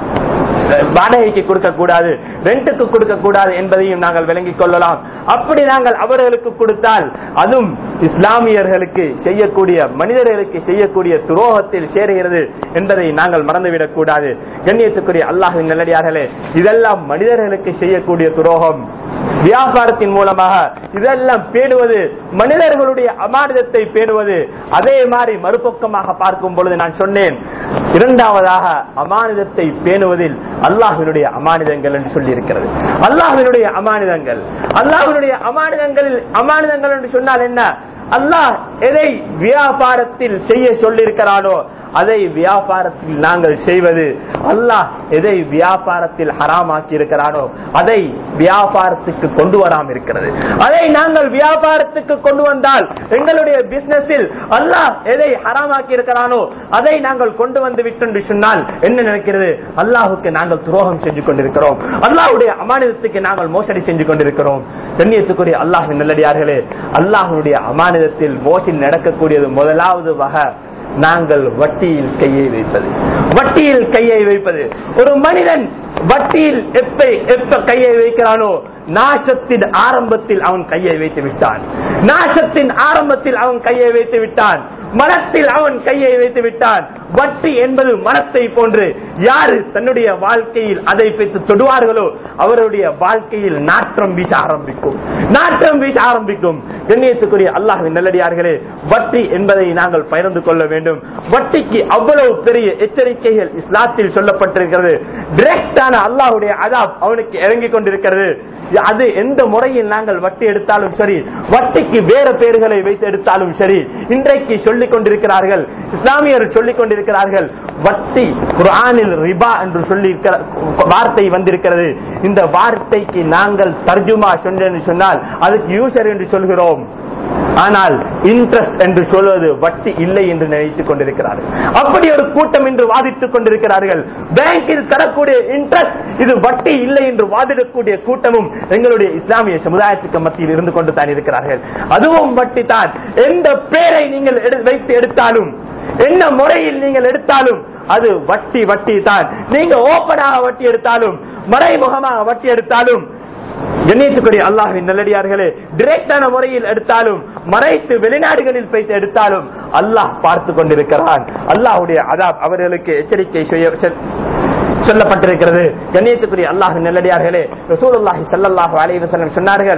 வாடகைக்கு கொடுக்க கூடாது ரெண்டுக்கு கொடுக்க கூடாது என்பதையும் நாங்கள் விளங்கிக் கொள்ளலாம் அப்படி நாங்கள் அவர்களுக்கு கொடுத்தால் அதுவும் இஸ்லாமியர்களுக்கு செய்யக்கூடிய மனிதர்களுக்கு செய்யக்கூடிய துரோகத்தில் சேருகிறது என்பதை நாங்கள் மறந்துவிடக் கூடாது கண்ணியத்துக்குரிய அல்லாஹின் நல்லடியார்களே இதெல்லாம் மனிதர்களுக்கு செய்யக்கூடிய துரோகம் வியாபாரத்தின் மூலமாக இதெல்லாம் பேணுவது மனிதர்களுடைய அமானிதத்தை பேணுவது அதே மாதிரி மறுபக்கமாக பார்க்கும் பொழுது நான் சொன்னேன் இரண்டாவதாக அமானிதத்தை பேணுவதில் அல்லாஹினுடைய அமானிதங்கள் என்று சொல்லி இருக்கிறது அல்லாஹினுடைய அமானிதங்கள் அல்லாஹினுடைய அமானிதங்களில் அமானிதங்கள் என்று சொன்னால் என்ன அல்லாஹ் எதை வியாபாரத்தில் செய்ய சொல்லியிருக்கிறானோ அதை வியாபாரத்தில் நாங்கள் செய்வது அல்லாஹ் எதை வியாபாரத்தில் ஹராமாக்கி இருக்கிறானோ அதை வியாபாரத்துக்கு கொண்டு வராம இருக்கிறது அதை நாங்கள் வியாபாரத்துக்கு கொண்டு வந்தால் எங்களுடைய பிசினஸில் அல்லாஹ் எதை ஹராமாக்கி இருக்கிறானோ அதை நாங்கள் கொண்டு வந்து விட்டு என்று சொன்னால் என்ன நினைக்கிறது அல்லாஹுக்கு நாங்கள் துரோகம் செஞ்சு கொண்டிருக்கிறோம் அல்லாஹுடைய அமானிதத்துக்கு நாங்கள் மோசடி செஞ்சு கொண்டிருக்கிறோம் கண்ணியத்துக்குரிய அல்லாஹ் நல்லடியார்களே அல்லாஹனுடைய அமானிதத்தில் மோசடி நடக்கக்கூடியது முதலாவது வகை நாங்கள் வட்டியில் கையை வைப்பது வட்டியில் கையை வைப்பது ஒரு மனிதன் வட்டியில் எப்ப எப்ப கையை வைக்கிறானோ நாசத்தின் ஆரம்பத்தில் அவன் கையை வைத்து விட்டான் நாசத்தின் ஆரம்பத்தில் அவன் கையை வைத்து விட்டான் மனத்தில் அவன் கையை வைத்து விட்டான் வட்டி என்பது மனத்தை போன்று யாரு தன்னுடைய வாழ்க்கையில் அதை வைத்து தொடுவார்களோ அவருடைய வாழ்க்கையில் நாற்றம் வீச ஆரம்பிக்கும் நாற்றம் வீச ஆரம்பிக்கும் கண்ணியத்துக்குரிய அல்லாஹின் நல்லடியார்களே வட்டி என்பதை நாங்கள் பகிர்ந்து கொள்ள வேண்டும் வட்டிக்கு அவ்வளவு பெரிய எச்சரிக்கைகள் இஸ்லாத்தில் சொல்லப்பட்டிருக்கிறது டிரெக்டான அல்லாஹுடைய அதாப் அவனுக்கு இறங்கிக் கொண்டிருக்கிறது அது எந்த முறையில் நாங்கள் வட்டி எடுத்தாலும் சரி வட்டிக்கு வேற பெயர்களை வைத்து எடுத்தாலும் சரி இன்றைக்கு சொல்லிக் கொண்டிருக்கிறார்கள் இஸ்லாமியர் சொல்லிக் கொண்டிருக்கிறார்கள் வட்டி குர்ஆனில் ரிபா என்று சொல்லி வார்த்தை வந்திருக்கிறது இந்த வார்த்தைக்கு நாங்கள் தர்ஜுமா சொன்னேன்னு சொன்னால் அதுக்கு யூசர் என்று சொல்கிறோம் ஆனால் இன்ட்ரெஸ்ட் என்று சொல்வது வட்டி இல்லை என்று நினைத்துக் கொண்டிருக்கிறார்கள் அப்படி ஒரு கூட்டம் என்று வாதிட்டுக் கொண்டிருக்கிறார்கள் பேங்கில் தரக்கூடிய இன்ட்ரெஸ்ட் இது வட்டி இல்லை என்று வாதிடக்கூடிய கூட்டமும் எங்களுடைய இஸ்லாமிய சமுதாயத்துக்கு மத்தியில் இருந்து கொண்டு தான் இருக்கிறார்கள் அதுவும் வட்டி தான் எந்த பேரை நீங்கள் எடு- வைத்து எடுத்தாலும் என்ன முறையில் நீங்கள் எடுத்தாலும் அது வட்டி வட்டி தான் நீங்க ஓப்பனாக வட்டி எடுத்தாலும் மறைமுகமாக வட்டி எடுத்தாலும் கண்ணியத்துக்குரிய அல்லாஹின் நல்லடியார்களே டிரெக்டான முறையில் எடுத்தாலும் மறைத்து வெளிநாடுகளில் வைத்து எடுத்தாலும் அல்லாஹ் பார்த்து கொண்டிருக்கிறான் அல்லாஹ்வுடைய அதாப் அவர்களுக்கு எச்சரிக்கை செய்ய- செ- சொல்லப்பட்டிருக்கிறது கண்ணியத்துக்குரிய அல்லாஹின் நல்லடியார்களே ரசூலுல்லாஹி ஸல்லல்லாஹு அலைஹி வஸல்லம் சொன்னார்கள்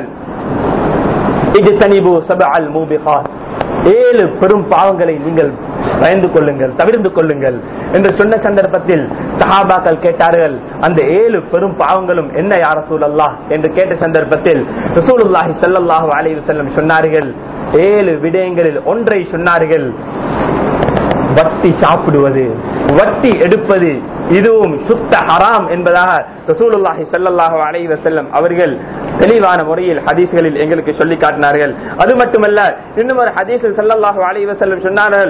இஜ்தனிபு சபஅல் மூபிகாத் ஏழு பெரும் பாவங்களை நீங்கள் பயந்து கொள்ளுங்கள் தவிர்த்து கொள்ளுங்கள் என்று சொன்ன சந்தர்ப்பத்தில் சஹாபாக்கள் கேட்டார்கள் அந்த ஏழு பெரும் பாவங்களும் என்ன யார் ரசூலல்லாஹ் என்று கேட்ட சந்தர்ப்பத்தில் ரசூலுல்லாஹி ஸல்லல்லாஹு அலைஹி வஸல்லம் சொன்னார்கள் ஏழு விடயங்களில் ஒன்றை சொன்னார்கள் வட்டி சாப்பிடுவது வட்டி எடுப்பது இதுவும் சுத்த ஹராம் என்பதாக ரசூலுல்லாஹி ஸல்லல்லாஹு அலைஹி வஸல்லம் அவர்கள் தெளிவான முறையில் ஹதீஸ்களில் எங்களுக்கு சொல்லி காட்டினார்கள் அது மட்டுமல்ல இன்னும் ஒரு ஹதீஸில் ஸல்லல்லாஹு அலைஹி வஸல்லம் சொன்னார்கள்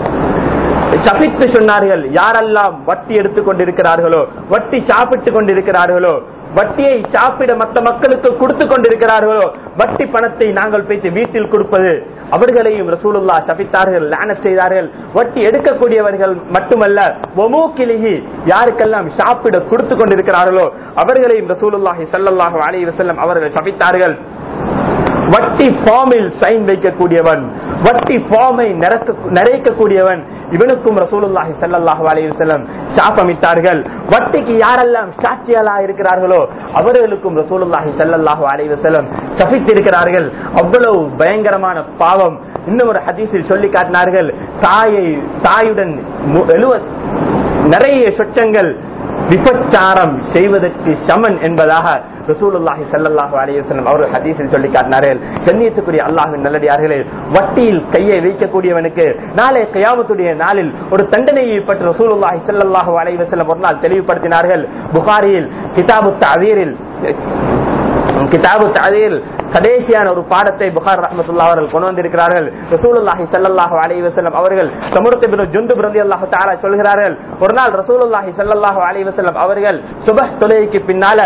சபித்து சொன்னார்கள் யாரெல்லாம் வட்டி எடுத்துக் கொண்டிருக்கிறார்களோ வட்டி சாப்பிட்டுக் கொண்டிருக்கிறார்களோ வட்டியை சாப்பிட மற்ற மக்களுக்கு கொடுத்து கொண்டிருக்கிறார்களோ வட்டி பணத்தை நாங்கள் வைத்து வீட்டில் கொடுப்பது அவர்களையும் ரசூலுல்லா சபித்தார்கள் லானத் செய்தார்கள் வட்டி எடுக்கக்கூடியவர்கள் மட்டுமல்ல ஒமூக்கிலிகி யாருக்கெல்லாம் சாப்பிட கொடுத்து கொண்டிருக்கிறார்களோ அவர்களையும் ரசூலுல்லாஹி ஸல்லல்லாஹு அலைஹி வஸல்லம் அவர்கள் சபித்தார்கள் வட்டி ஃபார்மில் சைன் வைக்கக்கூடியவன் வட்டி ஃபார்மை நிறைக்கக்கூடியவன் இவனுக்கும் ரசூலுல்லாஹி ஸல்லல்லாஹு அலைஹி வஸல்லம் சாபமிட்டார்கள் வட்டிக்கு யாரெல்லாம் சாட்சியாளா இருக்கிறார்களோ அவர்களுக்கும் ரசூலுல்லாஹி ஸல்லல்லாஹு அலைஹி வஸல்லம் சபித்திருக்கிறார்கள் அவ்வளவு பயங்கரமான பாவம் இன்னும் ஒரு ஹதீஸில் சொல்லி காட்டினார்கள் தாயை தாயுடன் மு- எழுவ நிறைய சொச்சங்கள் விபச்சாரம் செய்வதற்கு சமன் என்பதாக ரசூலுல்லாஹி ஸல்லல்லாஹு அலைஹி வஸல்லம் அவர்கள் ஹதீஸில் சொல்லி காட்டினார்கள் கண்ணியத்துக்குரிய அல்லாஹ்வின் நல்லடியார்களே வட்டியில் கையை வைக்கக்கூடியவனுக்கு நாளை கியாமத்துடைய நாளில் ஒரு தண்டனையை பற்றி ரசூலுல்லாஹி ஸல்லல்லாஹு அலைஹி வஸல்லம் ஒரு நாள் தெளிவுபடுத்தினார்கள் புகாரியில் கிதாபு தஅதீரில் கிதாபு தஅதீல் கடைசியான ஒரு பாடத்தை புகார் ரஹ்மத்துல்லாஹி அவர்கள் கொண்டு வந்திருக்கிறார்கள் ரசூலுல்லாஹி ஸல்லல்லாஹு அலைஹி வஸல்லம் அவர்கள் சமுரத் இப்னு ஜுந்துப் ரலியல்லாஹு தஆலா சொல்கிறார்கள் ஒரு நாள் ரசூலுல்லாஹி ஸல்லல்லாஹு அலைஹி வஸல்லம் அவர்கள் சுபஹ் தொழுகைக்கு பின்னால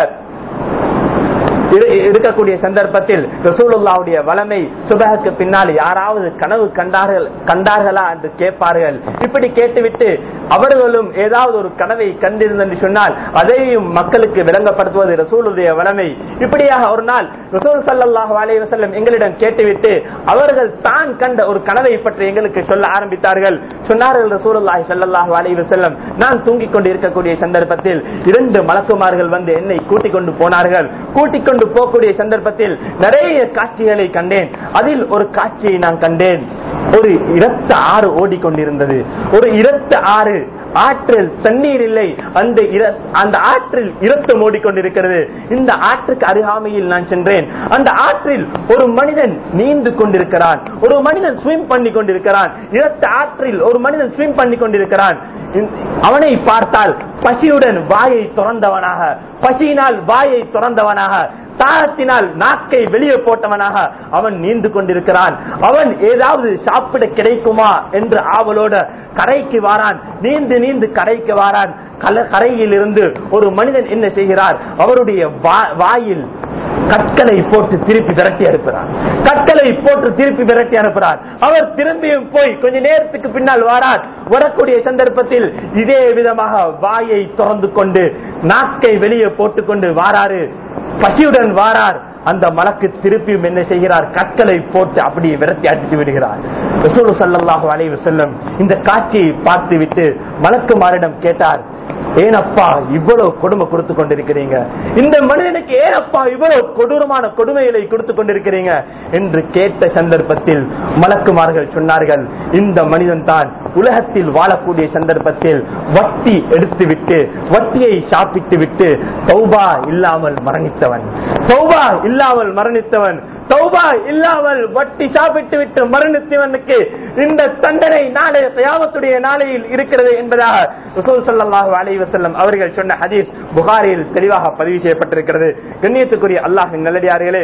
இரு- இருக்கக்கூடிய சந்தர்ப்பத்தில் ரசூலுல்லாவுடைய வளமை சுபஹுக்கு பின்னால் யாராவது கனவு கண்டார்கள் கண்டார்களா என்று கேட்பார்கள் இப்படி கேட்டுவிட்டு அவர்களும் ஏதாவது ஒரு கனவை கண்டிருந்த என்று சொன்னால் அதையும் மக்களுக்கு விளங்கப்படுத்துவது ரசூலுடைய வளமை இப்படியாக ஒரு நாள் ரசூல் ஸல்லல்லாஹு அலைஹி வஸல்லம் எங்களிடம் கேட்டுவிட்டு அவர்கள் தான் கண்ட ஒரு கனவை பற்றி எங்களுக்கு சொல்ல ஆரம்பித்தார்கள் சொன்னார்கள் ரசூலுல்லாஹி ஸல்லல்லாஹு அலைஹி வஸல்லம் நான் தூங்கிக் கொண்டு இருக்கக்கூடிய சந்தர்ப்பத்தில் இரண்டு மலக்குமார்கள் வந்து என்னை கூட்டிக் கொண்டு போனார்கள் கூட்டிக் கொண்டு போகக்கூடிய சந்தர்ப்பத்தில் நிறைய காட்சிகளை கண்டேன் அதில் ஒரு காட்சியை நான் கண்டேன் ஒரு இரத்த ஆறு ஓடிக்கொண்டிருந்தது ஒரு இரத்த ஆறு ஆற்றில் தண்ணீர் இல்லை அந்த இர- அந்த ஆற்றில் இரத்தம் ஓடிக்கொண்டிருக்கிறது இந்த ஆற்றுக்கு அருகாமையில் நான் சென்றேன் அந்த ஆற்றில் ஒரு மனிதன் நீந்து கொண்டிருக்கிறான் ஒரு மனிதன் ஸ்விம் பண்ணி கொண்டிருக்கிறான் இரத்த ஆற்றில் ஒரு மனிதன் ஸ்விம் பண்ணி கொண்டிருக்கிறான் இந்த- அவனை பார்த்தால் பசியுடன் வாயை திறந்தவனாக பசியினால் வாயை திறந்தவனாக தாகத்தினால் நாக்கை வெளியே போட்டவனாக அவன் நீந்து கொண்டிருக்கிறான் அவன் ஏதாவது சாப்பிட கிடைக்குமா என்று ஆவலோட கரைக்கு வாரான் நீந்து நீந்து கரைக்கு வாரான் கல கரையில் இருந்து ஒரு மனிதன் என்ன செய்கிறார் அவருடைய வா- வாயில் கற்களை போட்டு திருப்பி விரட்டி அனுப்புறார் கற்களை போட்டு திருப்பி விரட்டி அனுப்புறார் அவர் திரும்பியும் போய் கொஞ்ச நேரத்துக்கு பின்னால் வாரார் வரக்கூடிய சந்தர்ப்பத்தில் இதே விதமாக வாயை திறந்து கொண்டு நாக்கை வெளியே போட்டுக்கொண்டு வாராரு பசியுடன் வாரார் அந்த மலக்கு திருப்பியும் என்ன செய்கிறார் கற்களை போட்டு அப்படியே விரட்டி அடித்து விடுகிறார் ரசூலு ஸல்லல்லாஹு அலைஹி வஸல்லம் இந்த காட்சியை பார்த்துவிட்டு மலக்குமாரிடம் கேட்டார் ஏனப்பா இவ்வளவு கொடுமை கொடுத்து கொண்டிருக்கிறீங்க இந்த மனிதனுக்கு ஏனப்பா இவ்வளவு கொடூரமான கொடுமைகளை கொடுத்து கொண்டிருக்கிறீங்க என்று கேட்ட சந்தர்ப்பத்தில் மலக்குமார்கள் சொன்னார்கள் இந்த மனிதன் தான் உலகத்தில் வாழக்கூடிய சந்தர்ப்பத்தில் வட்டி எடுத்துவிட்டு வட்டியை சாப்பிட்டு விட்டு தௌபா இல்லாமல் மரணித்தவன் தௌபா இல்லாமல் மரணித்தவன் தௌபா இல்லாமல் வட்டி சாப்பிட்டு விட்டு மரணித்தவனுக்கு இந்த தண்டனை நாளை கயாமத்துடைய நாளையில் இருக்கிறது என்பதாக ரசூல் ஸல்லல்லாஹு அலைஹி வஸல்லம் அவர்கள் சொன்ன ஹதீஸ் புகாரியில் தெளிவாக பதிவு செய்யப்பட்டிருக்கிறது கண்ணியத்துக்குரிய அல்லாஹ்வின் நல்லடியார்களே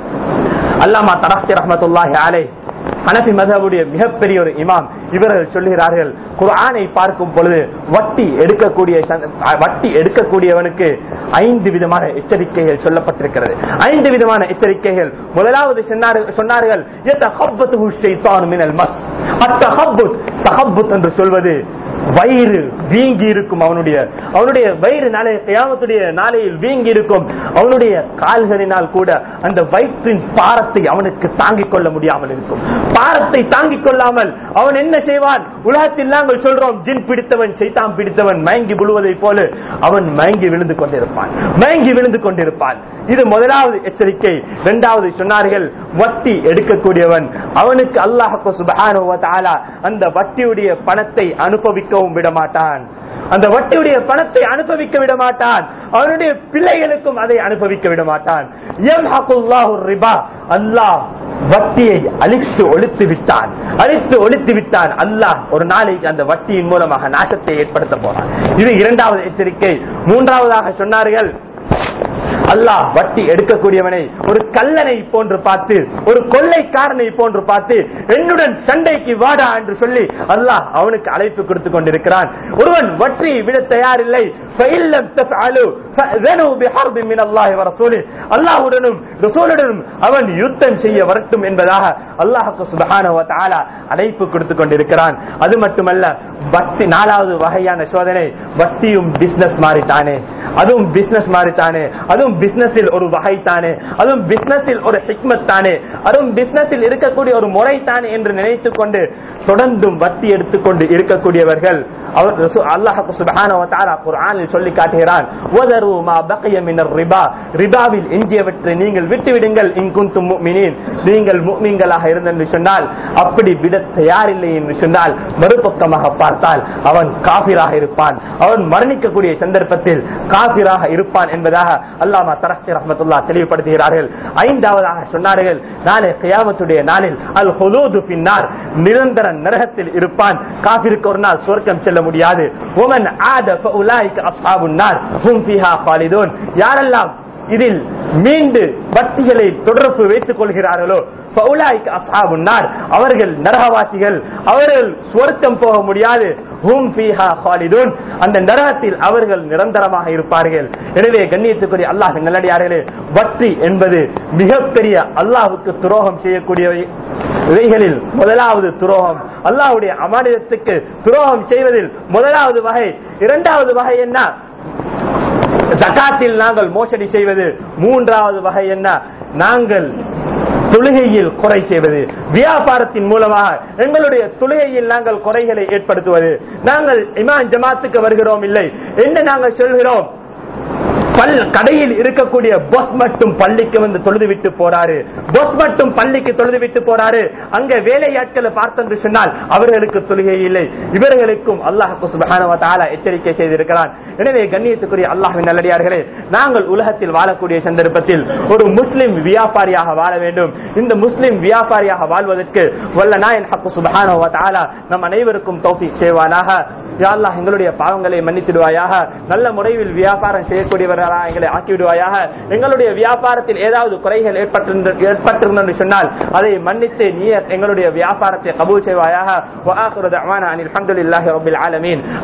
அல்லாமா தரஹ்தி ரஹ்மத்துல்லாஹி அலைஹ் ஹனஃபி மதபுடைய மிகப்பெரிய ஒரு இமாம் இவர்கள் சொல்லுகிறார்கள் குர்ஆனை பார்க்கும் பொழுது வட்டி எடுக்கக்கூடிய சந்த- வட்டி எடுக்கக்கூடியவனுக்கு ஐந்து விதமான எச்சரிக்கைகள் சொல்லப்பட்டிருக்கிறது ஐந்து விதமான எச்சரிக்கைகள் முதலாவது சொன்னார்கள் சொன்னார்கள் "யதஹப்பத்துஹு ஷைத்தானு மினல் மஸ்." அத்தஹப்புத், தஹப்புத் என்று சொல்வது வயிறு வீங்கி இருக்கும் அவனுடைய அவனுடைய வயிறு நாளை கியாமத்துடைய நாளையில் வீங்கி இருக்கும் அவனுடைய கால்களினால் கூட அந்த வயிற்றின் பாரத்தை அவனுக்கு தாங்கிக் கொள்ள முடியாமல் இருக்கும் பாரத்தை தாங்கிக் கொள்ளாமல் அவன் என்ன செய்வான் உலகத்தில் நாங்கள் சொல்றோம் ஜின் பிடித்தவன் சைத்தான் பிடித்தவன் மயங்கி விழுவதை போல அவன் மயங்கி விழுந்து கொண்டிருப்பான் மயங்கி விழுந்து கொண்டிருப்பான் இது முதலாவது எச்சரிக்கை இரண்டாவது சொன்னார்கள் வட்டி எடுக்கக்கூடியவன் அவனுக்கு அல்லாஹ் சுப்ஹானஹு வ தஆலா அந்த வட்டியுடைய பணத்தை அனுபவிக்கவும் விட மாட்டான் அந்த வட்டியுடைய பணத்தை அனுபவிக்க விட மாட்டான் அவனுடைய பிள்ளைகளுக்கும் அதை அனுபவிக்க விட மாட்டான் யம்ஹகுல்லாஹு ரிபா அல்லாஹ் வட்டியை அழித்து ஒழித்து விட்டான் அழித்து ஒழித்து விட்டான் அல்லாஹ் ஒரு நாளைக்கு அந்த வட்டியின் மூலமாக நாசத்தை ஏற்படுத்த போறான் இது இரண்டாவது எச்சரிக்கை மூன்றாவதாக சொன்னார்கள் அல்லாஹ் வட்டி எடுக்கக்கூடியவனை ஒரு கல்லனை போன்று பார்த்து ஒரு கொள்ளைக்காரனை போன்று பார்த்து என்னுடன் சண்டைக்கு வாடா என்று சொல்லி அல்லாஹ் அவனுக்கு அழைப்பு கொடுத்து கொண்டிருக்கிறான் ஒருவன் வட்டியை விட தயாரில்லை فَإِلَّمْ تَفْعَلُوا فَأْذَنُوا بِحَرْبٍ مِّنَ اللَّهِ وَرَسُولِهِ அல்லாஹ்வுடனும் ரசூலுடனும் அவன் யுத்தம் செய்ய வரட்டும் என்பதாக அல்லாஹ் சுப்ஹானஹு வ தஆலா அழைப்பு கொடுத்து கொண்டிருக்கிறான் அது மட்டுமல்ல வட்டி நாலாவது வகையான சோதனை வட்டியும் பிசினஸ் மாறித்தானே அதுவும் பிசினஸ் மாறித்தானே அதுவும் பிசினஸில் ஒரு வகை தானே அதுவும் பிசினஸில் ஒரு ஹிக்மத் தானே அதுவும் பிசினஸில் இருக்கக்கூடிய ஒரு முறை தானே என்று நினைத்துக் கொண்டு தொடர்ந்தும் வட்டி எடுத்துக்கொண்டு இருக்கக்கூடியவர்கள் அவர் ரசூ- அல்லாஹ் சுப்ஹானஹு வ தஆலா குர்ஆனில் சொல்லி காட்டுகிறான் வதரு மா பக்கிய மினர் ரிபா ரிபாவில் எஞ்சியவற்றை நீங்கள் விட்டுவிடுங்கள் இன் குன்தும் முஃமினீன் நீங்கள் முஃமின்களாக இருந்தென்று சொன்னால் அப்படி விட தயாரில்லை என்று சொன்னால் மறுபக்கமாக பார்த்தால் அவன் காபிராக இருப்பான் அவன் மரணிக்கக்கூடிய சந்தர்ப்பத்தில் காபிராக இருப்பான் என்பதாக அல்லாமா தரஸ்தி ரஹ்மத்துல்லா தெளிவுபடுத்துகிறார்கள் ஐந்தாவதாக சொன்னார்கள் நாளை கியாமத்துடைய நாளில் அல் ஹுலூது பின்னார் நிரந்தர நரகத்தில் இருப்பான் காபிருக்கு ஒரு நாள் சொர்க்கம் செல்ல முடியாது உமன் ஆத ஃபஉலாயிக அஸ்ஹாபுன் நார் ஹும் ஃபீஹா காலிதூன் யாரெல்லாம் இதில் மீண்டு பக்திகளை தொடர்பு வைத்துக் கொள்கிறார்களோ ஃபஉலாயிக அஸ்ஹாபுன் நார் அவர்கள் நரகவாசிகள் அவர்கள் சுவர்க்கம் போக முடியாது ஹும் ஃபீஹா காலிதூன் அந்த நரகத்தில் அவர்கள் நிரந்தரமாக இருப்பார்கள் எனவே கண்ணியத்துக்குரிய அல்லாஹ் நல்லடியார்களே வட்டி என்பது மிகப்பெரிய அல்லாஹ்வுக்கு துரோகம் செய்யக்கூடியவை இவைகளில் முதலாவது துரோகம் அல்லாஹ்வுடைய அமானிதத்துக்கு துரோகம் செய்வதில் முதலாவது வகை இரண்டாவது வகை என்ன ஜகாத்தில் நாங்கள் மோசடி செய்வது மூன்றாவது வகை என்ன நாங்கள் தொழுகையில் குறை செய்வது வியாபாரத்தின் மூலமாக எங்களுடைய தொழுகையில் நாங்கள் குறைகளை ஏற்படுத்துவது நாங்கள் இமான் ஜமாத்துக்கு வருகிறோம் இல்லை என்ன நாங்கள் சொல்கிறோம் பல் கடையில் இருக்கக்கூடிய பொஸ் மட்டும் பள்ளிக்கு வந்து தொழுது விட்டு போறாரு பொஸ் மட்டும் பள்ளிக்கு தொழுது விட்டு போறாரு அங்க வேலையாட்களை பார்த்தென்று சொன்னால் அவர்களுக்கு தொழுகை இல்லை இவர்களுக்கும் அல்லாஹ் சுப்ஹானஹு வ தஆலா எச்சரிக்கை செய்திருக்கிறான் எனவே கண்ணியத்துக்குரிய அல்லாஹ்வின் நல்லடியார்களே நாங்கள் உலகத்தில் வாழக்கூடிய சந்தர்ப்பத்தில் ஒரு முஸ்லிம் வியாபாரியாக வாழ வேண்டும் இந்த முஸ்லிம் வியாபாரியாக வாழ்வதற்கு வல்ல நாயன் ஹக்கு சுப்ஹானஹு வ தஆலா நம் அனைவருக்கும் தௌஃபீக் செய்வானாக யா அல்லாஹ் எங்களுடைய பாவங்களை மன்னித்திடுவாயாக நல்ல முறையில் வியாபாரம் செய்யக்கூடியவர்களாக எங்களை ஆக்கிவிடுவாயாக எங்களுடைய வியாபாரத்தில் ஏதாவது குறைகள் ஏற்பட்டிருந்த- ஏற்பட்டிருந்தது என்று சொன்னால் அதை மன்னித்து நீ எங்களுடைய வியாபாரத்தை கபூல் செய்வாயாக வஆகிரு தஅவானா அனில் ஹம்துலில்லாஹி ரப்பில் ஆலமீன்